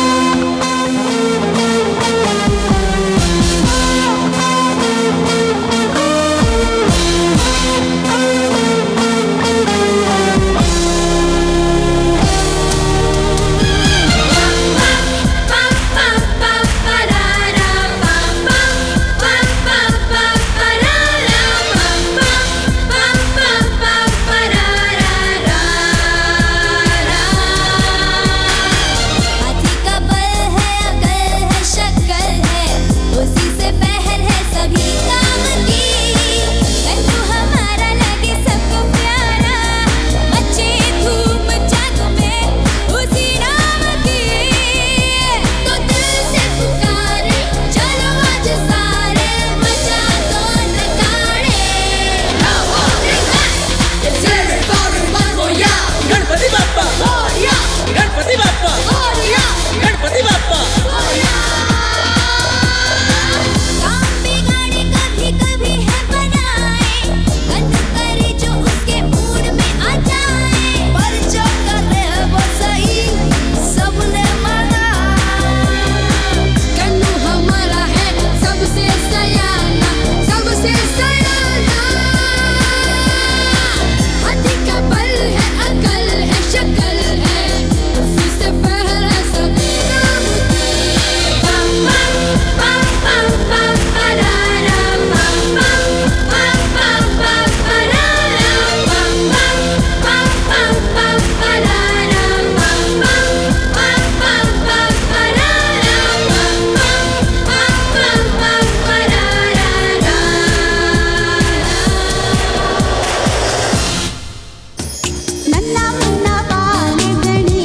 S11: हाथी का बल है अकल है शक्ल है उसी से पहल है सभी काम की कन्नू हमारा लगे सबको प्यारा मचे धूम जग में उसी नाम की तो दिल से पुकारे चलो आज सारे मचा दो नकारे
S3: गणपति बाप्पा गणपति बाप्पा गणपति बाप्पा
S11: काम बिगाड़े कभी कभी है बनाए गंद करे जो उसके मूड में आ जाए पर जो कर रहे हैं वो सही सबने माना कन्नू हमारा है सबसे सयाना सबसे सयाना हाथी का बल है अकल है शक्ल है उसी से पहल है सभी काम की पम पम पम पम पम परारा पम पम पम पम पम परारा पम पम पम पम पम परारा पम पम पम पम पम परारा पम पम पम पम पम ನನ್ನ ಮುನ್ನ ಬಾಲೆ ಗಣಿ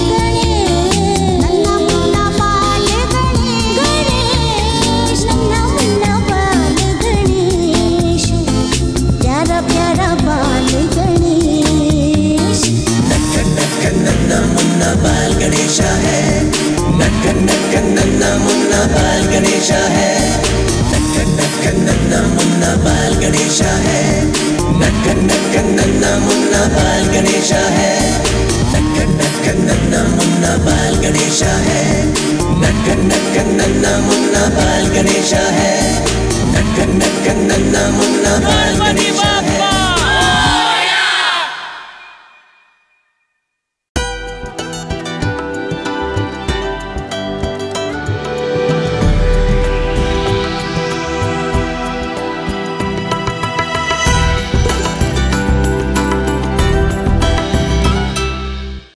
S11: ನನ್ನ ಮುನ್ನ ಬಾಲೆ ಗಣಿ ಗಣೇಶ್ ನನ್ನ ಮುನ್ನ ಬಾಲೆ ಗಣೇಶ್ ಪ್ಯಾರ ಪ್ಯಾರ ಬಾಲೆ ಗಣೇಶ್
S3: नन्ना मुन्ना बाल गणेशा है नक्क नक्क नन्ना मुन्ना बाल गणेशा है नक्क नक्क नन्ना मुन्ना बाल गणेशा है नक्क नक्क नन्ना मुन्ना बाल गणेशा है नक्क नक्क नन्ना मुन्ना बाल गणेशा है नक्क नक्क नन्ना मुन्ना बाल गणेशा है नक्क नक्क नन्ना मुन्ना बाल गणेशा है